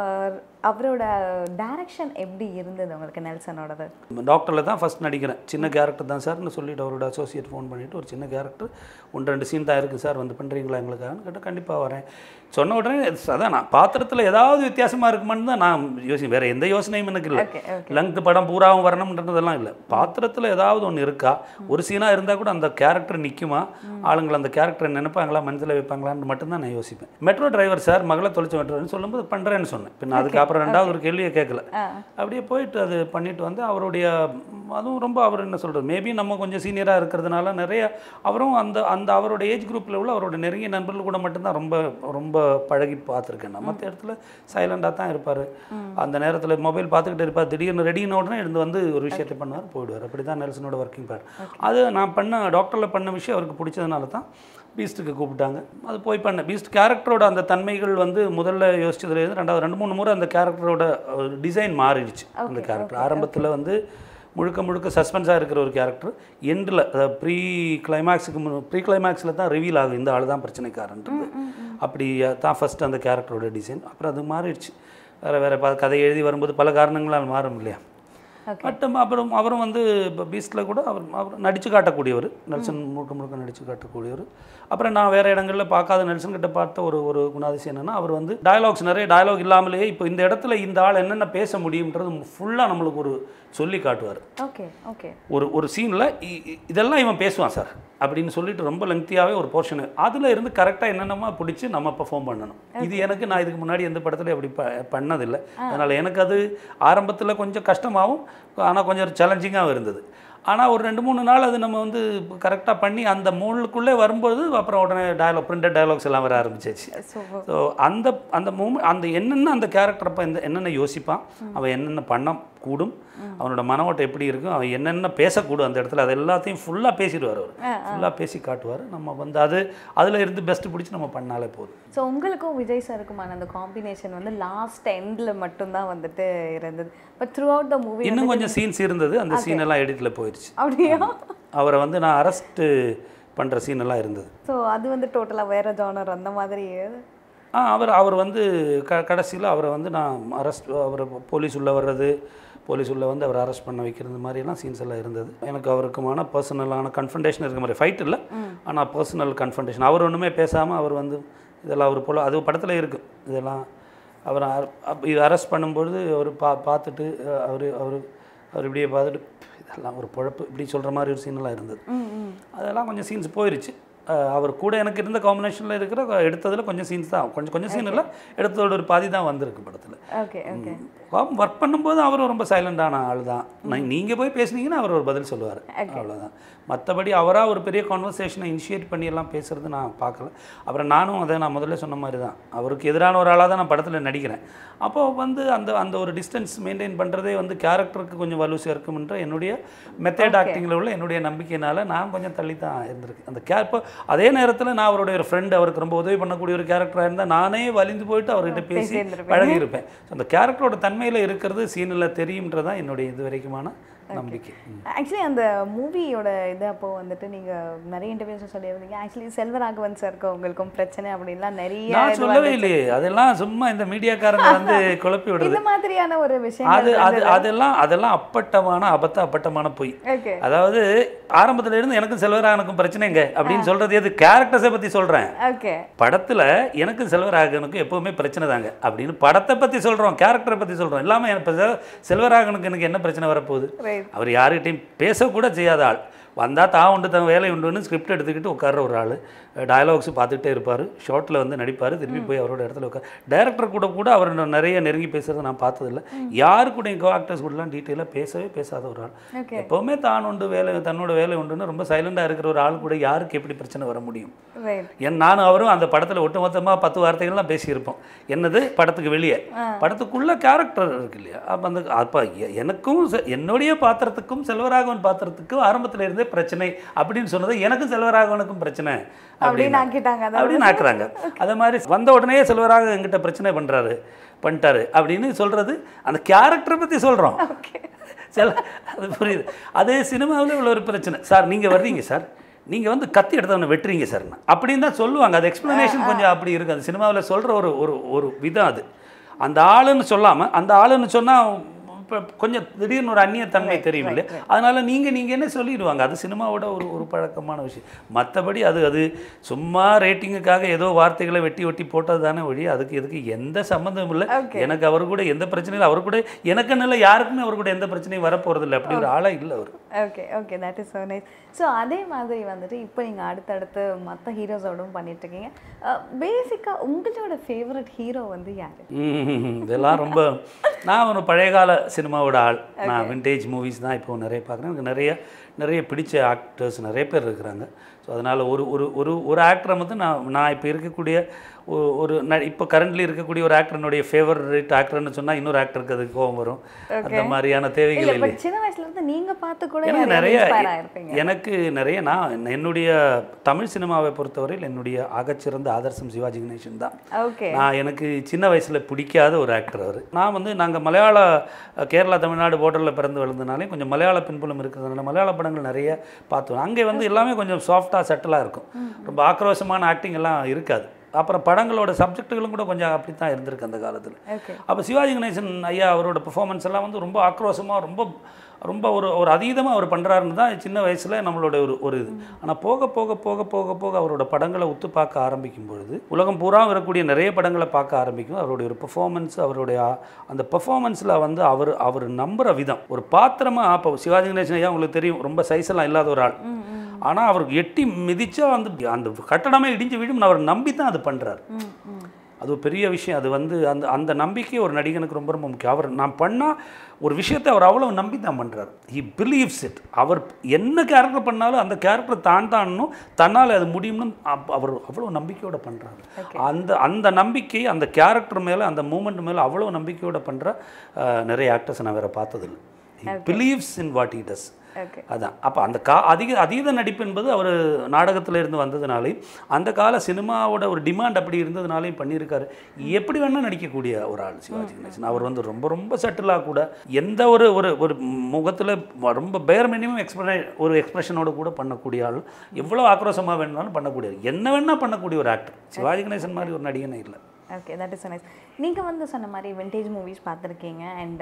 அவரோட டைரக்ஷன் எப்படி இருந்தது உங்களுக்கு நெல்சனோடது டாக்டரில் தான் ஃபஸ்ட் நடிக்கிறேன் சின்ன கேரக்டர் தான் சார்னு சொல்லிட்டு அவரோட அசோசியேட் ஃபோன் பண்ணிவிட்டு ஒரு சின்ன கேரக்டர் ஒன்று ரெண்டு சீன் தான் இருக்குது சார் வந்து பண்ணுறீங்களா எங்களுக்காகன்னு கேட்டால் கண்டிப்பாக வரேன் சொன்ன உடனே அதான் நான் பாத்திரத்தில் ஏதாவது வித்தியாசமாக இருக்குமான்னு தான் நான் யோசி வேறு எந்த யோசனையும் எனக்கு இல்லை Okay, லங்க் படம் பூராவும் வரணுன்றதெல்லாம் இல்லை பாத்திரத்தில் ஏதாவது ஒன்று இருக்கா ஒரு சீனாக இருந்தால் கூட அந்த கேரக்டர் நிற்குமா ஆளுங்களை அந்த கேரக்டரை நினைப்பாங்களா மனசில் வைப்பாங்களான்னு மட்டும்தான் நான் யோசிப்பேன் மெட்ரோ டிரைவர் சார் மகளை தொலைச்ச மெட்ரோன்னு சொல்லும்போது பண்ணுறேன்னு சொன்னேன் பின்ன அதுக்கப்புறம் ரெண்டாவது ஒரு கேள்வியை கேட்கல அப்படியே போயிட்டு அது பண்ணிட்டு வந்து அவருடைய ம், அதுவும் ரொம்ப அவர் என்ன சொல்கிறது மேபி நம்ம கொஞ்சம் சீனியராக இருக்கிறதுனால நிறைய அவரும் அந்த அந்த அவரோட ஏஜ் குரூப்பில் உள்ள அவரோட நெருங்கிய நண்பர்கள் கூட மட்டும்தான் ரொம்ப ரொம்ப பழகி பார்த்துருக்கேன் நான் மற்ற இடத்துல சைலண்டாக தான் இருப்பார் அந்த நேரத்தில் மொபைல் பார்த்துக்கிட்டு இருப்பார் திடீர்னு ரெடின உடனே இருந்து வந்து ஒரு விஷயத்தை பண்ணுவார் போயிடுவார் அப்படி தான் நெல்சனோட ஒர்க்கிங் பேர் அது நான் பண்ண டாக்டரில் பண்ண விஷயம் அவருக்கு பிடிச்சதுனால தான் பீஸ்ட்டுக்கு கூப்பிட்டாங்க அது போய் பண்ண பீஸ்ட் கேரக்டரோட அந்த தன்மைகள் வந்து முதல்ல யோசிச்சதுலேருந்து ரெண்டாவது ரெண்டு மூணு முறை அந்த கேரக்டரோட டிசைன் மாறிடுச்சு அந்த கேரக்டர் ஆரம்பத்தில் வந்து முழுக்க முழுக்க சஸ்பென்ஸாக இருக்கிற ஒரு கேரக்டர் எண்டில் அதாவது ப்ரீ கிளைமேக்ஸுக்கு ப்ரீ கிளைமேக்ஸில் தான் ரிவீல் ஆகும் இந்த ஆள் தான் பிரச்சனைக்காரன்றது அப்படி தான் ஃபஸ்ட் அந்த கேரக்டரோட டிசைன் அப்புறம் அது மாறிடுச்சு வேறு வேறு ப கதை எழுதி வரும்போது பல காரணங்களால் மாறும் இல்லையா பட் அப்புறம் அவரும் வந்து இப்போ பீஸ்டில் கூட அவர் அவர் நடித்து காட்டக்கூடியவர் நெல்சன் முழுக்க முழுக்க நடித்து காட்டக்கூடியவர் அப்புறம் நான் வேறு இடங்களில் பார்க்காத நெல்சன் கிட்ட பார்த்த ஒரு ஒரு குணாதிசயம் என்னென்னா அவர் வந்து டயலாக்ஸ் நிறைய டயலாக் இல்லாமலேயே இப்போ இந்த இடத்துல இந்த ஆள் என்னென்ன பேச முடியுன்றது ஃபுல்லாக நம்மளுக்கு ஒரு சொல்லி காட்டுவார் ஓகே ஓகே ஒரு ஒரு சீனில் இதெல்லாம் இவன் பேசுவான் சார் அப்படின்னு சொல்லிட்டு ரொம்ப லெங்க்தியாகவே ஒரு போர்ஷன் அதில் இருந்து கரெக்டாக என்னென்னமா பிடிச்சி நம்ம பெர்ஃபார்ம் பண்ணணும் இது எனக்கு நான் இதுக்கு முன்னாடி எந்த படத்துலையும் அப்படி ப பண்ணதில்லை அதனால் எனக்கு அது ஆரம்பத்தில் கொஞ்சம் கஷ்டமாகவும் ஆனால் கொஞ்சம் சேலஞ்சிங்காகவும் இருந்தது ஆனால் ஒரு ரெண்டு மூணு நாள் அது நம்ம வந்து கரெக்டாக பண்ணி அந்த மூணுக்குள்ளே வரும்போது அப்புறம் உடனே டயலாக் பிரிண்டட் டயலாக்ஸ் எல்லாம் வர ஆரம்பிச்சிச்சு சூப்பர் ஸோ அந்த அந்த மூமெண்ட் அந்த என்னென்ன அந்த கேரக்டர் அப்போ இந்த என்னென்ன யோசிப்பான் அவன் என்னென்ன பண்ண கூடும் அவனோட மன ஓட்டம் எப்படி இருக்கும் அவன் என்னென்ன பேசக்கூடும் அந்த இடத்துல அது எல்லாத்தையும் ஃபுல்லாக பேசிடுவார் அவர் ஃபுல்லாக பேசி காட்டுவார் நம்ம வந்து அது அதில் இருந்து பெஸ்ட்டு பிடிச்சி நம்ம பண்ணாலே போதும் ஸோ உங்களுக்கும் விஜய் சாருக்குமான அந்த காம்பினேஷன் வந்து லாஸ்ட் எண்டில் மட்டும்தான் வந்துட்டு இருந்தது but throughout the movie இன்னும் கொஞ்சம் சீன்ஸ் இருந்தது அந்த சீன் எல்லாம் எடிட்டில் போயிடுச்சு அப்படியா அவரை வந்து நான் அரெஸ்ட்டு பண்ணுற சீன் எல்லாம் இருந்தது ஸோ அது வந்து டோட்டலாக வேற ஜானர் அந்த மாதிரி ஆ அவர் அவர் வந்து க கடைசியில் அவரை வந்து நான் அரெஸ்ட் அவரை போலீஸ் உள்ளே வர்றது போலீஸ் உள்ளே வந்து அவர் அரெஸ்ட் பண்ண வைக்கிறது மாதிரியெல்லாம் சீன்ஸ் எல்லாம் இருந்தது எனக்கு அவருக்குமான பர்சனலான கன்ஃபன்டேஷன் இருக்க மாதிரி ஃபைட் இல்லை ஆனால் பர்சனல் கன்ஃபன்டேஷன் அவர் ஒன்றுமே பேசாமல் அவர் வந்து இதெல்லாம் அவர் போல் அது படத்தில் இருக்குது இதெல்லாம் அவர் அரெஸ்ட் பண்ணும்பொழுது அவர் பா பார்த்துட்டு அவர் அவர் அவர் இப்படியே பார்த்துட்டு இதெல்லாம் ஒரு பொழப்பு இப்படி சொல்கிற மாதிரி ஒரு சீனெல்லாம் இருந்தது அதெல்லாம் கொஞ்சம் சீன்ஸ் போயிருச்சு அஹ் அவர் கூட எனக்கு இருந்த காம்பினேஷனில் இருக்கிற எடுத்ததில் கொஞ்சம் சீன்ஸ் தான் கொஞ்சம் கொஞ்சம் சீன் இல்லை எடுத்ததோட ஒரு பாதி தான் வந்திருக்கு படத்தில் ஓகே ஓகே ஒர்க் பண்ணும்போது அவர் ரொம்ப சைலண்டான ஆள் தான் நீங்கள் போய் பேசுனீங்கன்னா அவர் ஒரு பதில் சொல்லுவார் அவ்வளோதான் மற்றபடி அவராக ஒரு பெரிய கான்வர்சேஷனை இனிஷியேட் பண்ணி எல்லாம் பேசுறது நான் பார்க்கல அப்புறம் நானும் அதை நான் முதல்ல சொன்ன மாதிரி தான் அவருக்கு எதிரான ஒரு ஆளாக தான் நான் படத்தில் நடிக்கிறேன் அப்போ வந்து அந்த அந்த ஒரு டிஸ்டன்ஸ் மெயின்டைன் பண்ணுறதே வந்து கேரக்டருக்கு கொஞ்சம் வலு சேர்க்கும்ன்ற என்னுடைய மெத்தட் ஆக்டிங்கில் உள்ள என்னுடைய நம்பிக்கையினால நான் கொஞ்சம் தள்ளி தான் இருந்திருக்கேன் அந்த கே இப்போ அதே நேரத்தில் நான் அவருடைய ஒரு ஃப்ரெண்ட் அவருக்கு ரொம்ப உதவி பண்ணக்கூடிய ஒரு கேரக்டராக இருந்தால் நானே வலிந்து போயிட்டு அவர்கிட்ட பேசி இருந்திருப்பீங்க. பழகியிருப்பேன் ஸோ அந்த கேரக்டரோட தன்மையில் இருக்கிறது சீனில் தெரியுன்றதான் என்னுடைய இது வரைக்குமான நம்பிக்கை ம். ஆக்சுவலி அந்த மூவியோட இது அப்போ வந்துட்டு நீங்க நிறைய இன்டர்வியூஸ் சொல்லியிருந்தீங்க ஆக்சுவலி செல்வராகவன் சாருக்கு உங்களுக்கும் பிரச்சனை அப்படின்லாம் நிறைய நான் இது சொல்லவே வந்துச்சு. இல்லையே அதெல்லாம் சும்மா இந்த மீடியாக்காரங்க வந்து குழப்பி விடுறது இந்த மாதிரியான ஒரு அது விஷயங்கள் அது அதெல்லாம் அதெல்லாம் அப்பட்டமான அபத்த அப்பட்டமான பொய் ஓகே அதாவது ஆரம்பத்துல இருந்து எனக்கும் செல்வராகனுக்கும் பிரச்சனைங்க அப்படின்னு சொல்றது எது கேரக்டர்ஸை பத்தி சொல்றேன் ஓகே படத்துல எனக்கும் செல்வராகனுக்கும் எப்பவுமே பிரச்சனை தாங்க அப்படின்னு படத்தை பத்தி சொல்றோம் கேரக்டரை பத்தி சொல்றோம் இல்லாம எனக்கு செ- செல்வராகனுக்கு எனக்கு என்ன பிரச்சனை வரப்போகுது ரைட் அவர் யாருக்கிட்டையும் பேசக்கூட செய்யாத ஆள் வந்தால் தான் உண்டு தன் வேலை உண்டுன்னு ஸ்கிரிப்ட் எடுத்துக்கிட்டு உட்கார்ற ஒரு ஆள் டயலாக்ஸ் பார்த்துக்கிட்டே இருப்பார் ஷார்ட்டில் வந்து நடிப்பார் திருப்பி போய் அவரோட இடத்துல உட்கார் டேரக்டர் கூட கூட அவர் நான் நிறைய நெருங்கி பேசுகிறத நான் பார்த்ததில்ல யாரு கூட கோ ஆக்டர்ஸ் கூடலாம் டீட்டெயிலாக பேசவே பேசாத ஒரு ஆள் ஓகே எப்போவுமே தான் உண்டு வேலை தன்னோட வேலை உண்டுன்னு ரொம்ப சைலண்டாக இருக்கிற ஒரு ஆள் கூட யாருக்கு எப்படி பிரச்சனை வர முடியும் ரைட் என் நானும் அவரும் அந்த படத்தில் ஒட்டுமொத்தமாக பத்து வார்த்தைகள்லாம் பேசியிருப்போம் என்னது படத்துக்கு வெளியே படத்துக்குள்ள கேரக்டர் இருக்கு இல்லையா அப்போ அந்த அப்போ எ- எனக்கும் செ- என்னுடைய பாத்திரத்துக்கும் செல்வராகவன் பாத்திரத்துக்கும் ஆரம்பத்தில் இருந்தே பிரச்சனை அப்படின்னு சொன்னது எனக்கும் செல்வராகவனுக்கும் பிரச்சனை அப்படின்னு ஆக்கிட்டாங்க அதாவது அப்படின்னு ஆக்குறாங்க அதே மாதிரி வந்த உடனே செல்வராக எங்கிட்ட பிரச்சனை பண்ணுறாரு பண்ணிட்டாரு அப்படின்னு சொல்கிறது அந்த கேரக்டரை பற்றி சொல்கிறோம் சில அது புரியுது அதே சினிமாவில் உள்ள ஒரு பிரச்சனை சார் நீங்கள் வர்றீங்க சார் நீங்கள் வந்து கத்தி எடுத்தவனை வெட்டுறீங்க சார் அப்படின்னு தான் சொல்லுவாங்க அது எக்ஸ்ப்ளனேஷன் கொஞ்சம் அப்படி இருக்குது அந்த சினிமாவில் சொல்கிற ஒரு ஒரு ஒரு விதம் அது அந்த ஆளுன்னு சொல்லாமல் அந்த ஆளுன்னு சொன்னால் இப்போ கொஞ்சம் திடீர்னு ஒரு அந்நியத்தன்மை தெரியும் இல்லையா அதனால நீங்கள் நீங்கள் என்ன சொல்லிடுவாங்க அது சினிமாவோட ஒரு ஒரு பழக்கமான விஷயம் மற்றபடி அது அது சும்மா ரேட்டிங்குக்காக ஏதோ வார்த்தைகளை வெட்டி வெட்டி போட்டது தானே ஒழி அதுக்கு இதுக்கு எந்த சம்மந்தமும் இல்லை Okay. எனக்கு அவர் கூட எந்த பிரச்சனையும் இல்லை அவர் கூட எனக்குன்னு இல்லை யாருக்குமே அவர் கூட எந்த பிரச்சனையும் வரப்போகிறது இல்லை அப்படி ஒரு ஆளாக இல்லை அவர் okay okay that is so nice so அதே மாதிரி வந்துட்டு இப்போ நீங்கள் அடுத்தடுத்து மற்ற ஹீரோஸோடும் பண்ணிட்டு இருக்கீங்க பேசிக்காக உங்களோட ஃபேவரட் ஹீரோ வந்து யார் ம்ம். இதெல்லாம் ரொம்ப நான் ஒரு பழைய கால சினிமாவோட ஆள் நான் விண்டேஜ் மூவிஸ் தான் இப்போ நிறைய பார்க்குறேன் எனக்கு நிறைய நிறைய பிடிச்ச ஆக்டர்ஸ் நிறைய பேர் இருக்கிறாங்க ஸோ அதனால் ஒரு ஒரு ஒரு ஒரு ஆக்டரை வந்து நான் நான் இப்போ இருக்கக்கூடிய ஒ- ஒரு ந இப்போ கரண்ட்லி இருக்கக்கூடிய ஒரு ஆக்டர்னுடைய ஃபேவரட் ஆக்டர்னு சொன்னால் இன்னொரு ஆக்டருக்கு அதுக்கு கோவம் வரும் அந்த மாதிரியான தேவைகள் இல்லை இல்லை பட் சின்ன வயசுல இருந்து நீங்க பார்த்து கூட எனக்கு நிறைய நிறைய இன்ஸ்பயர் ஆயிருப்பீங்க எனக்கு நிறைய நான் என்னுடைய தமிழ் சினிமாவை பொறுத்தவரையில் என்னுடைய ஆகச்சிறந்த ஆதர்சம் சிவாஜி கணேசன் தான் ஓகே நான் எனக்கு சின்ன வயசில் பிடிக்காத ஒரு ஆக்டர் அவர் நான் வந்து நாங்கள் மலையாள அஹ், கேரளா தமிழ்நாடு பார்டரில் பிறந்து வளர்ந்தனாலே கொஞ்சம் மலையாள பின்புலம் இருக்கிறதுனால மலையாள படங்கள் நிறைய பார்த்தோம் அங்கே வந்து எல்லாமே கொஞ்சம் சாஃப்டாக செட்டிலாக இருக்கும் ரொம்ப ஆக்ரோஷமான ஆக்டிங் எல்லாம் இருக்காது அப்புறம் படங்களோட சப்ஜெக்ட்டுகளும் கூட கொஞ்சம் அப்படி தான் இருந்திருக்கு அந்த காலத்தில் ஓகே அப்போ சிவாஜி கணேசன் ஐயா அவரோட பெர்ஃபார்மன்ஸ் எல்லாம் வந்து ரொம்ப ஆக்ரோஷமாக ரொம்ப ரொம்ப ஒரு ஒரு அதீதமாக அவர் பண்ணுறாருன்னு தான் சின்ன வயசில் நம்மளோட ஒரு ஒரு இது ஆனால் போக போக போக போக போக அவரோட படங்களை உத்து பார்க்க ஆரம்பிக்கும் பொழுது உலகம் பூரா வரக்கூடிய நிறைய படங்களை பார்க்க ஆரம்பிக்கும் அவருடைய ஒரு பெர்ஃபார்மன்ஸ் அவருடைய ஆ- அந்த பெர்ஃபார்மன்ஸில் வந்து அவர் அவர் நம்புகிற விதம் ஒரு பாத்திரமாக அப்போ சிவாஜி கணேசன் ஐயா உங்களுக்கு தெரியும் ரொம்ப சைஸ் எல்லாம் இல்லாத ஒரு ஆள் ஆனால் அவருக்கு எட்டி மிதிச்சா வந்து அந்த கட்டடமே இடிஞ்சு விழும் அவர் நம்பி தான் அது பண்ணுறாரு அது ஒரு பெரிய விஷயம் அது வந்து அந்த அந்த நம்பிக்கை ஒரு நடிகனுக்கு ரொம்ப ரொம்ப முக்கியம் அவர் நான் பண்ணால் ஒரு விஷயத்தை அவர் அவ்வளோ நம்பி தான் பண்ணுறாரு ஹி பிலீவ்ஸ் இட் அவர் என்ன கேரக்டர் பண்ணாலும் அந்த கேரக்டர் தான் தானும் தன்னால் அது முடியும்னு அப்- அவர் அவ்வளோ நம்பிக்கையோட பண்ணுறாரு அந்த அந்த நம்பிக்கை அந்த கேரக்டர் மேலே அந்த மூமெண்ட் மேலே அவ்வளோ நம்பிக்கையோட பண்ணுற நிறைய ஆக்டர்ஸ் நான் வேறு பார்த்ததில்லை he believes in what he does okay அதான் அப்போ அந்த கா அதிக அதீத நடிப்பு என்பது அவர் நாடகத்தில் இருந்து வந்ததுனாலையும் அந்த கால சினிமாவோட ஒரு டிமாண்ட் அப்படி இருந்ததுனாலையும் பண்ணியிருக்காரு எப்படி வேணால் நடிக்கக்கூடிய ஒரு ஆள் சிவாஜி கணேசன் அவர் வந்து ரொம்ப ரொம்ப சட்டிலாக கூட எந்த ஒரு ஒரு ஒரு முகத்தில் ரொம்ப பேர் மினிமம் எக்ஸ்பிரே ஒரு எக்ஸ்பிரஷனோட கூட பண்ணக்கூடிய ஆள் எவ்வளோ ஆக்ரோஷமாக வேணும்னாலும் பண்ணக்கூடிய என்ன வேணால் பண்ணக்கூடிய ஒரு ஆக்டர் சிவாஜி கணேசன் மாதிரி ஒரு நடிகனே இல்லை ஓகே தட் இஸ் நைஸ் நீங்கள் வந்து சொன்ன மாதிரி விண்டேஜ் மூவிஸ் பார்த்துருக்கீங்க அண்ட்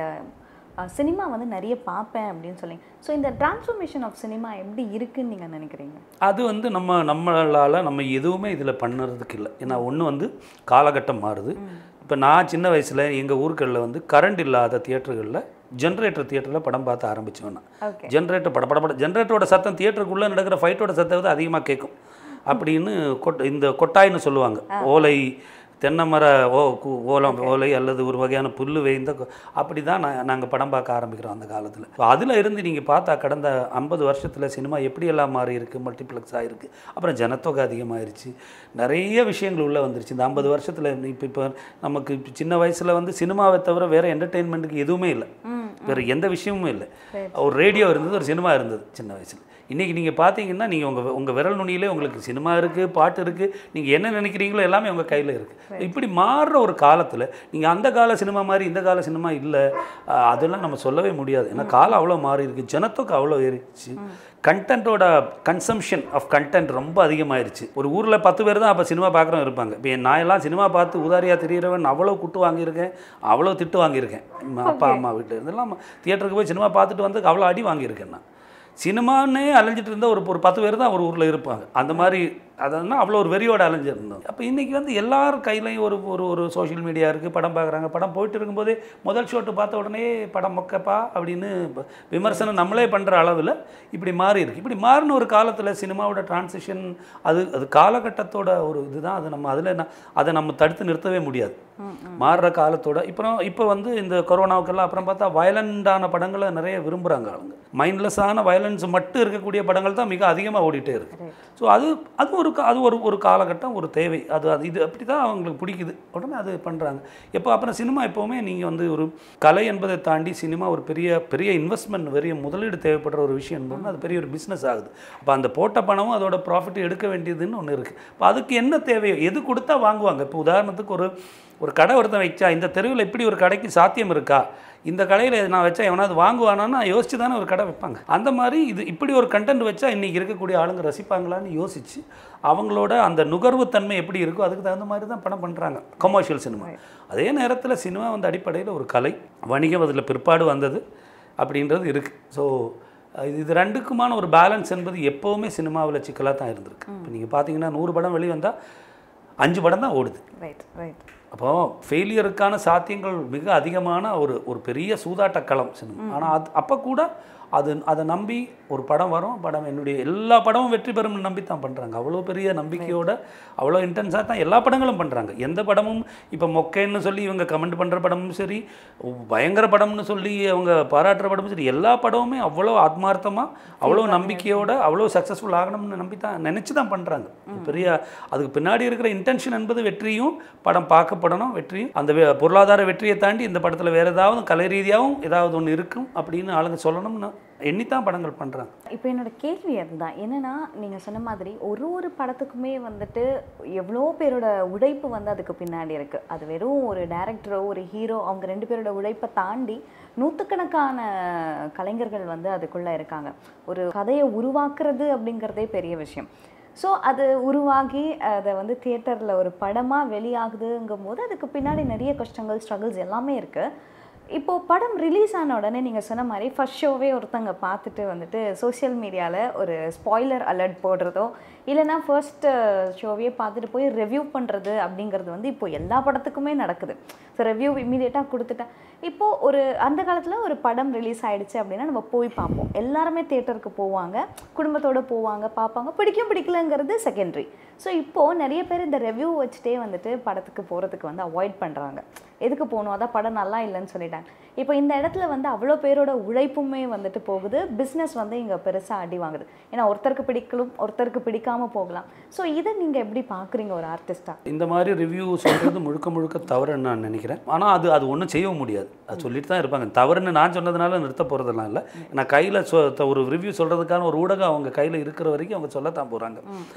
சினிமா வந்து நிறைய பார்ப்பேன் அப்படின்னு சொல்லிங்க ஸோ இந்த டிரான்ஸ்ஃபர்மேஷன் ஆஃப் சினிமா எப்படி இருக்குன்னு நீங்கள் நினைக்கிறீங்க அது வந்து நம்ம நம்மளால் நம்ம எதுவுமே இதில் பண்ணுறதுக்கு இல்லை ஏன்னா ஒன்று வந்து காலகட்டம் மாறுது இப்போ நான் சின்ன வயசில் எங்கள் ஊர்களில் வந்து கரண்ட் இல்லாத தியேட்டர்களில் ஜென்ரேட்டர் தியேட்டரில் படம் பார்த்து ஆரம்பித்தோம் நான் ஓகே ஜென்ரேட்டர் பட பட பட ஜென்ரேட்டரோட சத்தம் தியேட்டருக்குள்ளே நடக்கிற ஃபைட்டோட சத்தம் வந்து அதிகமாக கேட்கும் அப்படின்னு கொட் இந்த கொட்டாய்னு சொல்லுவாங்க ஓலை தென்னை மர ஓ கு- ஓலம் ஓலை அல்லது ஒரு வகையான புல்லு வேய்ந்த கொ- அப்படி தான் நான் நாங்கள் படம் பார்க்க ஆரம்பிக்கிறோம் அந்த காலத்தில் அதில் இருந்து நீங்கள் பார்த்தா கடந்த ஐம்பது வருஷத்தில் சினிமா எப்படியெல்லாம் மாறி இருக்கு மல்டிப்ளெக்ஸ் ஆகிருக்கு அப்புறம் ஜனத்தொகை அதிகமாயிருச்சு நிறைய விஷயங்கள் உள்ளே வந்துருச்சு இந்த ஐம்பது வருஷத்தில் இப்போ இப்போ நமக்கு இப்ப சின்ன வயசில் வந்து சினிமாவை தவிர வேறு என்டர்டெயின்மெண்ட்டுக்கு எதுவுமே இல்லை வேறு எந்த விஷயமும் இல்லை ஒரு ரேடியோ இருந்தது ஒரு சினிமா இருந்தது சின்ன வயசில் இன்றைக்கி நீங்கள் பார்த்தீங்கன்னா நீங்கள் உங்கள் உங்கள் விரல் நுனியிலே உங்களுக்கு சினிமா இருக்குது பாட்டு இருக்குது நீங்கள் என்ன நினைக்கிறீங்களோ எல்லாமே உங்கள் கையில் இருக்குது இப்படி மாறுற ஒரு காலத்தில் நீங்கள் அந்த கால சினிமா மாதிரி இந்த கால சினிமா இல்லை அஹ், அதெல்லாம் நம்ம சொல்லவே முடியாது ஏன்னா காலம் அவ்வளோ மாறி இருக்கு ஜனத்தொகை அவ்வளோ ஏறிச்சு கண்டென்ட்டோட கன்சம்ஷன் ஆஃப் கண்டென்ட் ரொம்ப அதிகமாயிருச்சு ஒரு ஊரில் பத்து பேர் தான் அப்போ சினிமா பார்க்குறவங்க இருப்பாங்க இப்போ நான் எல்லாம் சினிமா பார்த்து உதாரியாக தெரியிறவன் அவ்வளோ குட்டு வாங்கியிருக்கேன் அவ்வளோ திட்டு வாங்கியிருக்கேன் அம்மா, அப்பா அம்மா வீட்டில் இருந்தெல்லாம் தியேட்டருக்கு போய் சினிமா பார்த்துட்டு வந்து அவ்வளோ அடி வாங்கியிருக்கேன் நான் சினிமானே அலைஞ்சிட்டு இருந்த ஒரு ஒரு பத்து பேர் தான் ஒரு ஊரில் இருப்பாங்க அந்த மாதிரி அதனால் அவ்வளோ ஒரு வெறியோட அலைஞ்சிருந்தோம் அப்போ இன்றைக்கி வந்து எல்லார் கையிலையும் ஒரு ஒரு ஒரு சோஷியல் மீடியா இருக்குது படம் பார்க்குறாங்க படம் போயிட்டு இருக்கும்போதே முதல் ஷோட்டு பார்த்த உடனே படம் மொக்கப்பா அப்படின்னு ப- விமர்சனம் நம்மளே பண்ணுற அளவில் இப்படி மாறி இருக்கு இப்படி மாறின ஒரு காலத்தில் சினிமாவோட டிரான்சிஷன் அது அது காலகட்டத்தோட ஒரு இதுதான் அது நம்ம அதில் அதை நம்ம தடுத்து நிறுத்தவே முடியாது மாறுற காலத்தோட இப்போ இப்போ வந்து இந்த கொரோனாவுக்கெல்லாம் அப்புறம் பார்த்தா வயலண்டான படங்களை நிறைய விரும்புகிறாங்க ஆளுங்க மைண்ட்லெஸ்ஸான வயலன்ஸ் மட்டும் இருக்கக்கூடிய படங்கள் தான் மிக அதிகமாக ஓடிட்டே இருக்கு ஸோ அது அது ஒரு கா- அது ஒரு ஒரு காலகட்டம் ஒரு தேவை அது அது இது அப்படி தான் அவங்களுக்கு பிடிக்குது உடனே அது பண்ணுறாங்க எப்போ அப்புறம் சினிமா எப்போவுமே நீங்கள் வந்து ஒரு கலை என்பதை தாண்டி சினிமா ஒரு பெரிய பெரிய இன்வெஸ்ட்மெண்ட் பெரிய முதலீடு தேவைப்படுற ஒரு விஷயம் என்பது அது பெரிய ஒரு பிஸ்னஸ் ஆகுது அப்போ அந்த போட்ட பணமும் அதோட ப்ராஃபிட் எடுக்க வேண்டியதுன்னு ஒன்று இருக்குது இப்போ அதுக்கு என்ன தேவையோ எது கொடுத்தா வாங்குவாங்க இப்போ உதாரணத்துக்கு ஒரு ஒரு கடை ஒருத்தன் வச்சா இந்த தெருவில் இப்படி ஒரு கடைக்கு சாத்தியம் இருக்கா இந்த கடையில் நான் வச்சா எவனாவது வாங்குவானான்னு யோசிச்சு தானே ஒரு கடை வைப்பாங்க அந்த மாதிரி இது இப்படி ஒரு கண்டென்ட் வச்சா இன்றைக்கி இருக்கக்கூடிய ஆளுங்க ரசிப்பாங்களான்னு யோசிச்சு அவங்களோட அந்த நுகர்வுத்தன்மை எப்படி இருக்கோ அதுக்கு தகுந்த மாதிரி தான் படம் பண்ணுறாங்க கமர்ஷியல் சினிமா அதே நேரத்தில் சினிமா வந்து அடிப்படையில் ஒரு கலை வணிகம் அதில் பிற்பாடு வந்தது அப்படின்றது இருக்குது ஸோ இது ரெண்டுக்குமான ஒரு பேலன்ஸ் என்பது எப்போவுமே சினிமாவில் சிக்கலாக தான் இருந்திருக்கு இப்போ நீங்கள் பார்த்தீங்கன்னா நூறு படம் வெளியே வந்தால் அஞ்சு படம் தான் ஓடுது ரைட் ரைட் அப்போ ஃபெயிலியருக்கான சாத்தியங்கள் மிக அதிகமான ஒரு ஒரு பெரிய சூதாட்ட களம் சினிமா ஆனால் அது அப்போ கூட அது அதை நம்பி ஒரு படம் வரும் படம் என்னுடைய எல்லா படமும் வெற்றி பெறும்னு நம்பி தான் பண்ணுறாங்க அவ்வளோ பெரிய நம்பிக்கையோட அவ்வளோ இன்டென்ஸாக தான் எல்லா படங்களும் பண்ணுறாங்க எந்த படமும் இப்போ மொக்கைன்னு சொல்லி இவங்க கமெண்ட் பண்ணுற படமும் சரி பயங்கர படம்னு சொல்லி அவங்க பாராட்டுற படமும் சரி எல்லா படமுமே அவ்வளோ ஆத்மார்த்தமாக அவ்வளோ நம்பிக்கையோட அவ்வளோ சக்ஸஸ்ஃபுல் ஆகணும்னு நம்பி தான் நினச்சி தான் பண்ணுறாங்க பெரிய அதுக்கு பின்னாடி இருக்கிற இன்டென்ஷன் என்பது வெற்றியும் படம் பார்க்கப்படணும் வெற்றியும் அந்த வெ- பொருளாதார வெற்றியை தாண்டி இந்த படத்தில் வேறு ஏதாவது கலை ரீதியாகவும் ஏதாவது ஒன்று இருக்கும் அப்படின்னு ஆளுங்க சொல்லணும்னு எண்ணித்தான் படங்கள் பண்ணுறாங்க இப்போ என்னோட கேள்வி அதுதான் என்னன்னா நீங்க சொன்ன மாதிரி ஒரு ஒரு படத்துக்குமே வந்துட்டு எவ்வளோ பேரோட உழைப்பு வந்து அதுக்கு பின்னாடி இருக்கு அது வெறும் ஒரு டைரக்டரோ ஒரு ஹீரோ அவங்க ரெண்டு பேரோட உழைப்பை தாண்டி நூற்றுக்கணக்கான கலைஞர்கள் வந்து அதுக்குள்ள இருக்காங்க ஒரு கதையை உருவாக்குறது அப்படிங்கிறதே பெரிய விஷயம் ஸோ அது உருவாகி அதை வந்து தியேட்டரில் ஒரு படமாக வெளியாகுதுங்கும் போது அதுக்கு பின்னாடி நிறைய கஷ்டங்கள் ஸ்ட்ரகிள்ஸ் எல்லாமே இருக்குது இப்போ படம் ரிலீஸ் ஆன உடனே நீங்கள் சொன்ன மாதிரி ஃபர்ஸ்ட் ஷோவே ஒருத்தங்க பார்த்துட்டு வந்துட்டு சோஷியல் மீடியாவில் ஒரு ஸ்பாய்லர் அலர்ட் போடுறதோ இல்லைன்னா ஃபர்ஸ்ட் ஷோவையே பார்த்துட்டு போய் ரிவ்யூ பண்ணுறது அப்படிங்கிறது வந்து இப்போ எல்லா படத்துக்குமே நடக்குது ஸோ ரிவ்யூ இமீடியட்டாக கொடுத்துட்டா இப்போது ஒரு அந்த காலத்தில் ஒரு படம் ரிலீஸ் ஆயிடுச்சு அப்படின்னா நம்ம போய் பார்ப்போம் எல்லாருமே தேட்டருக்கு போவாங்க குடும்பத்தோட போவாங்க பார்ப்பாங்க பிடிக்கும் பிடிக்கலங்கிறது செகண்டரி ஸோ இப்போது நிறைய பேர் இந்த ரிவ்யூ வச்சுட்டே வந்துட்டு படத்துக்கு போகிறதுக்கு வந்து அவாய்ட் பண்ணுறாங்க எதுக்கு போகணும் அதான் படம் நல்லா இல்லைன்னு சொல்லிட்டாங்க இப்போ இந்த இடத்துல வந்து அவ்வளோ பேரோட உழைப்புமே வந்துட்டு போகுது பிஸ்னஸ் வந்து இங்கே பெருசாக அடி வாங்குது ஏன்னா ஒருத்தருக்கு பிடிக்கலும் ஒருத்தருக்கு பிடிக்காம போகலாம் ஸோ இதை நீங்கள் எப்படி பார்க்குறீங்க ஒரு ஆர்டிஸ்ட்டாக இந்த மாதிரி ரிவ்யூ சொல்கிறது முழுக்க முழுக்க தவறுன்னு நான் நினைக்கிறேன் ஆனால் அது அது ஒன்றும் செய்யவும் முடியாது அது சொல்லிட்டு தான் இருப்பாங்க தவறுன்னு நான் சொன்னதுனால நிறுத்த போகிறதெல்லாம் இல்லை நான் கையில் சொ த- ஒரு ரிவ்யூ சொல்கிறதுக்கான ஒரு ஊடகம் அவங்க கையில் இருக்கிற வரைக்கும் அவங்க சொல்லத்தான் போகிறாங்க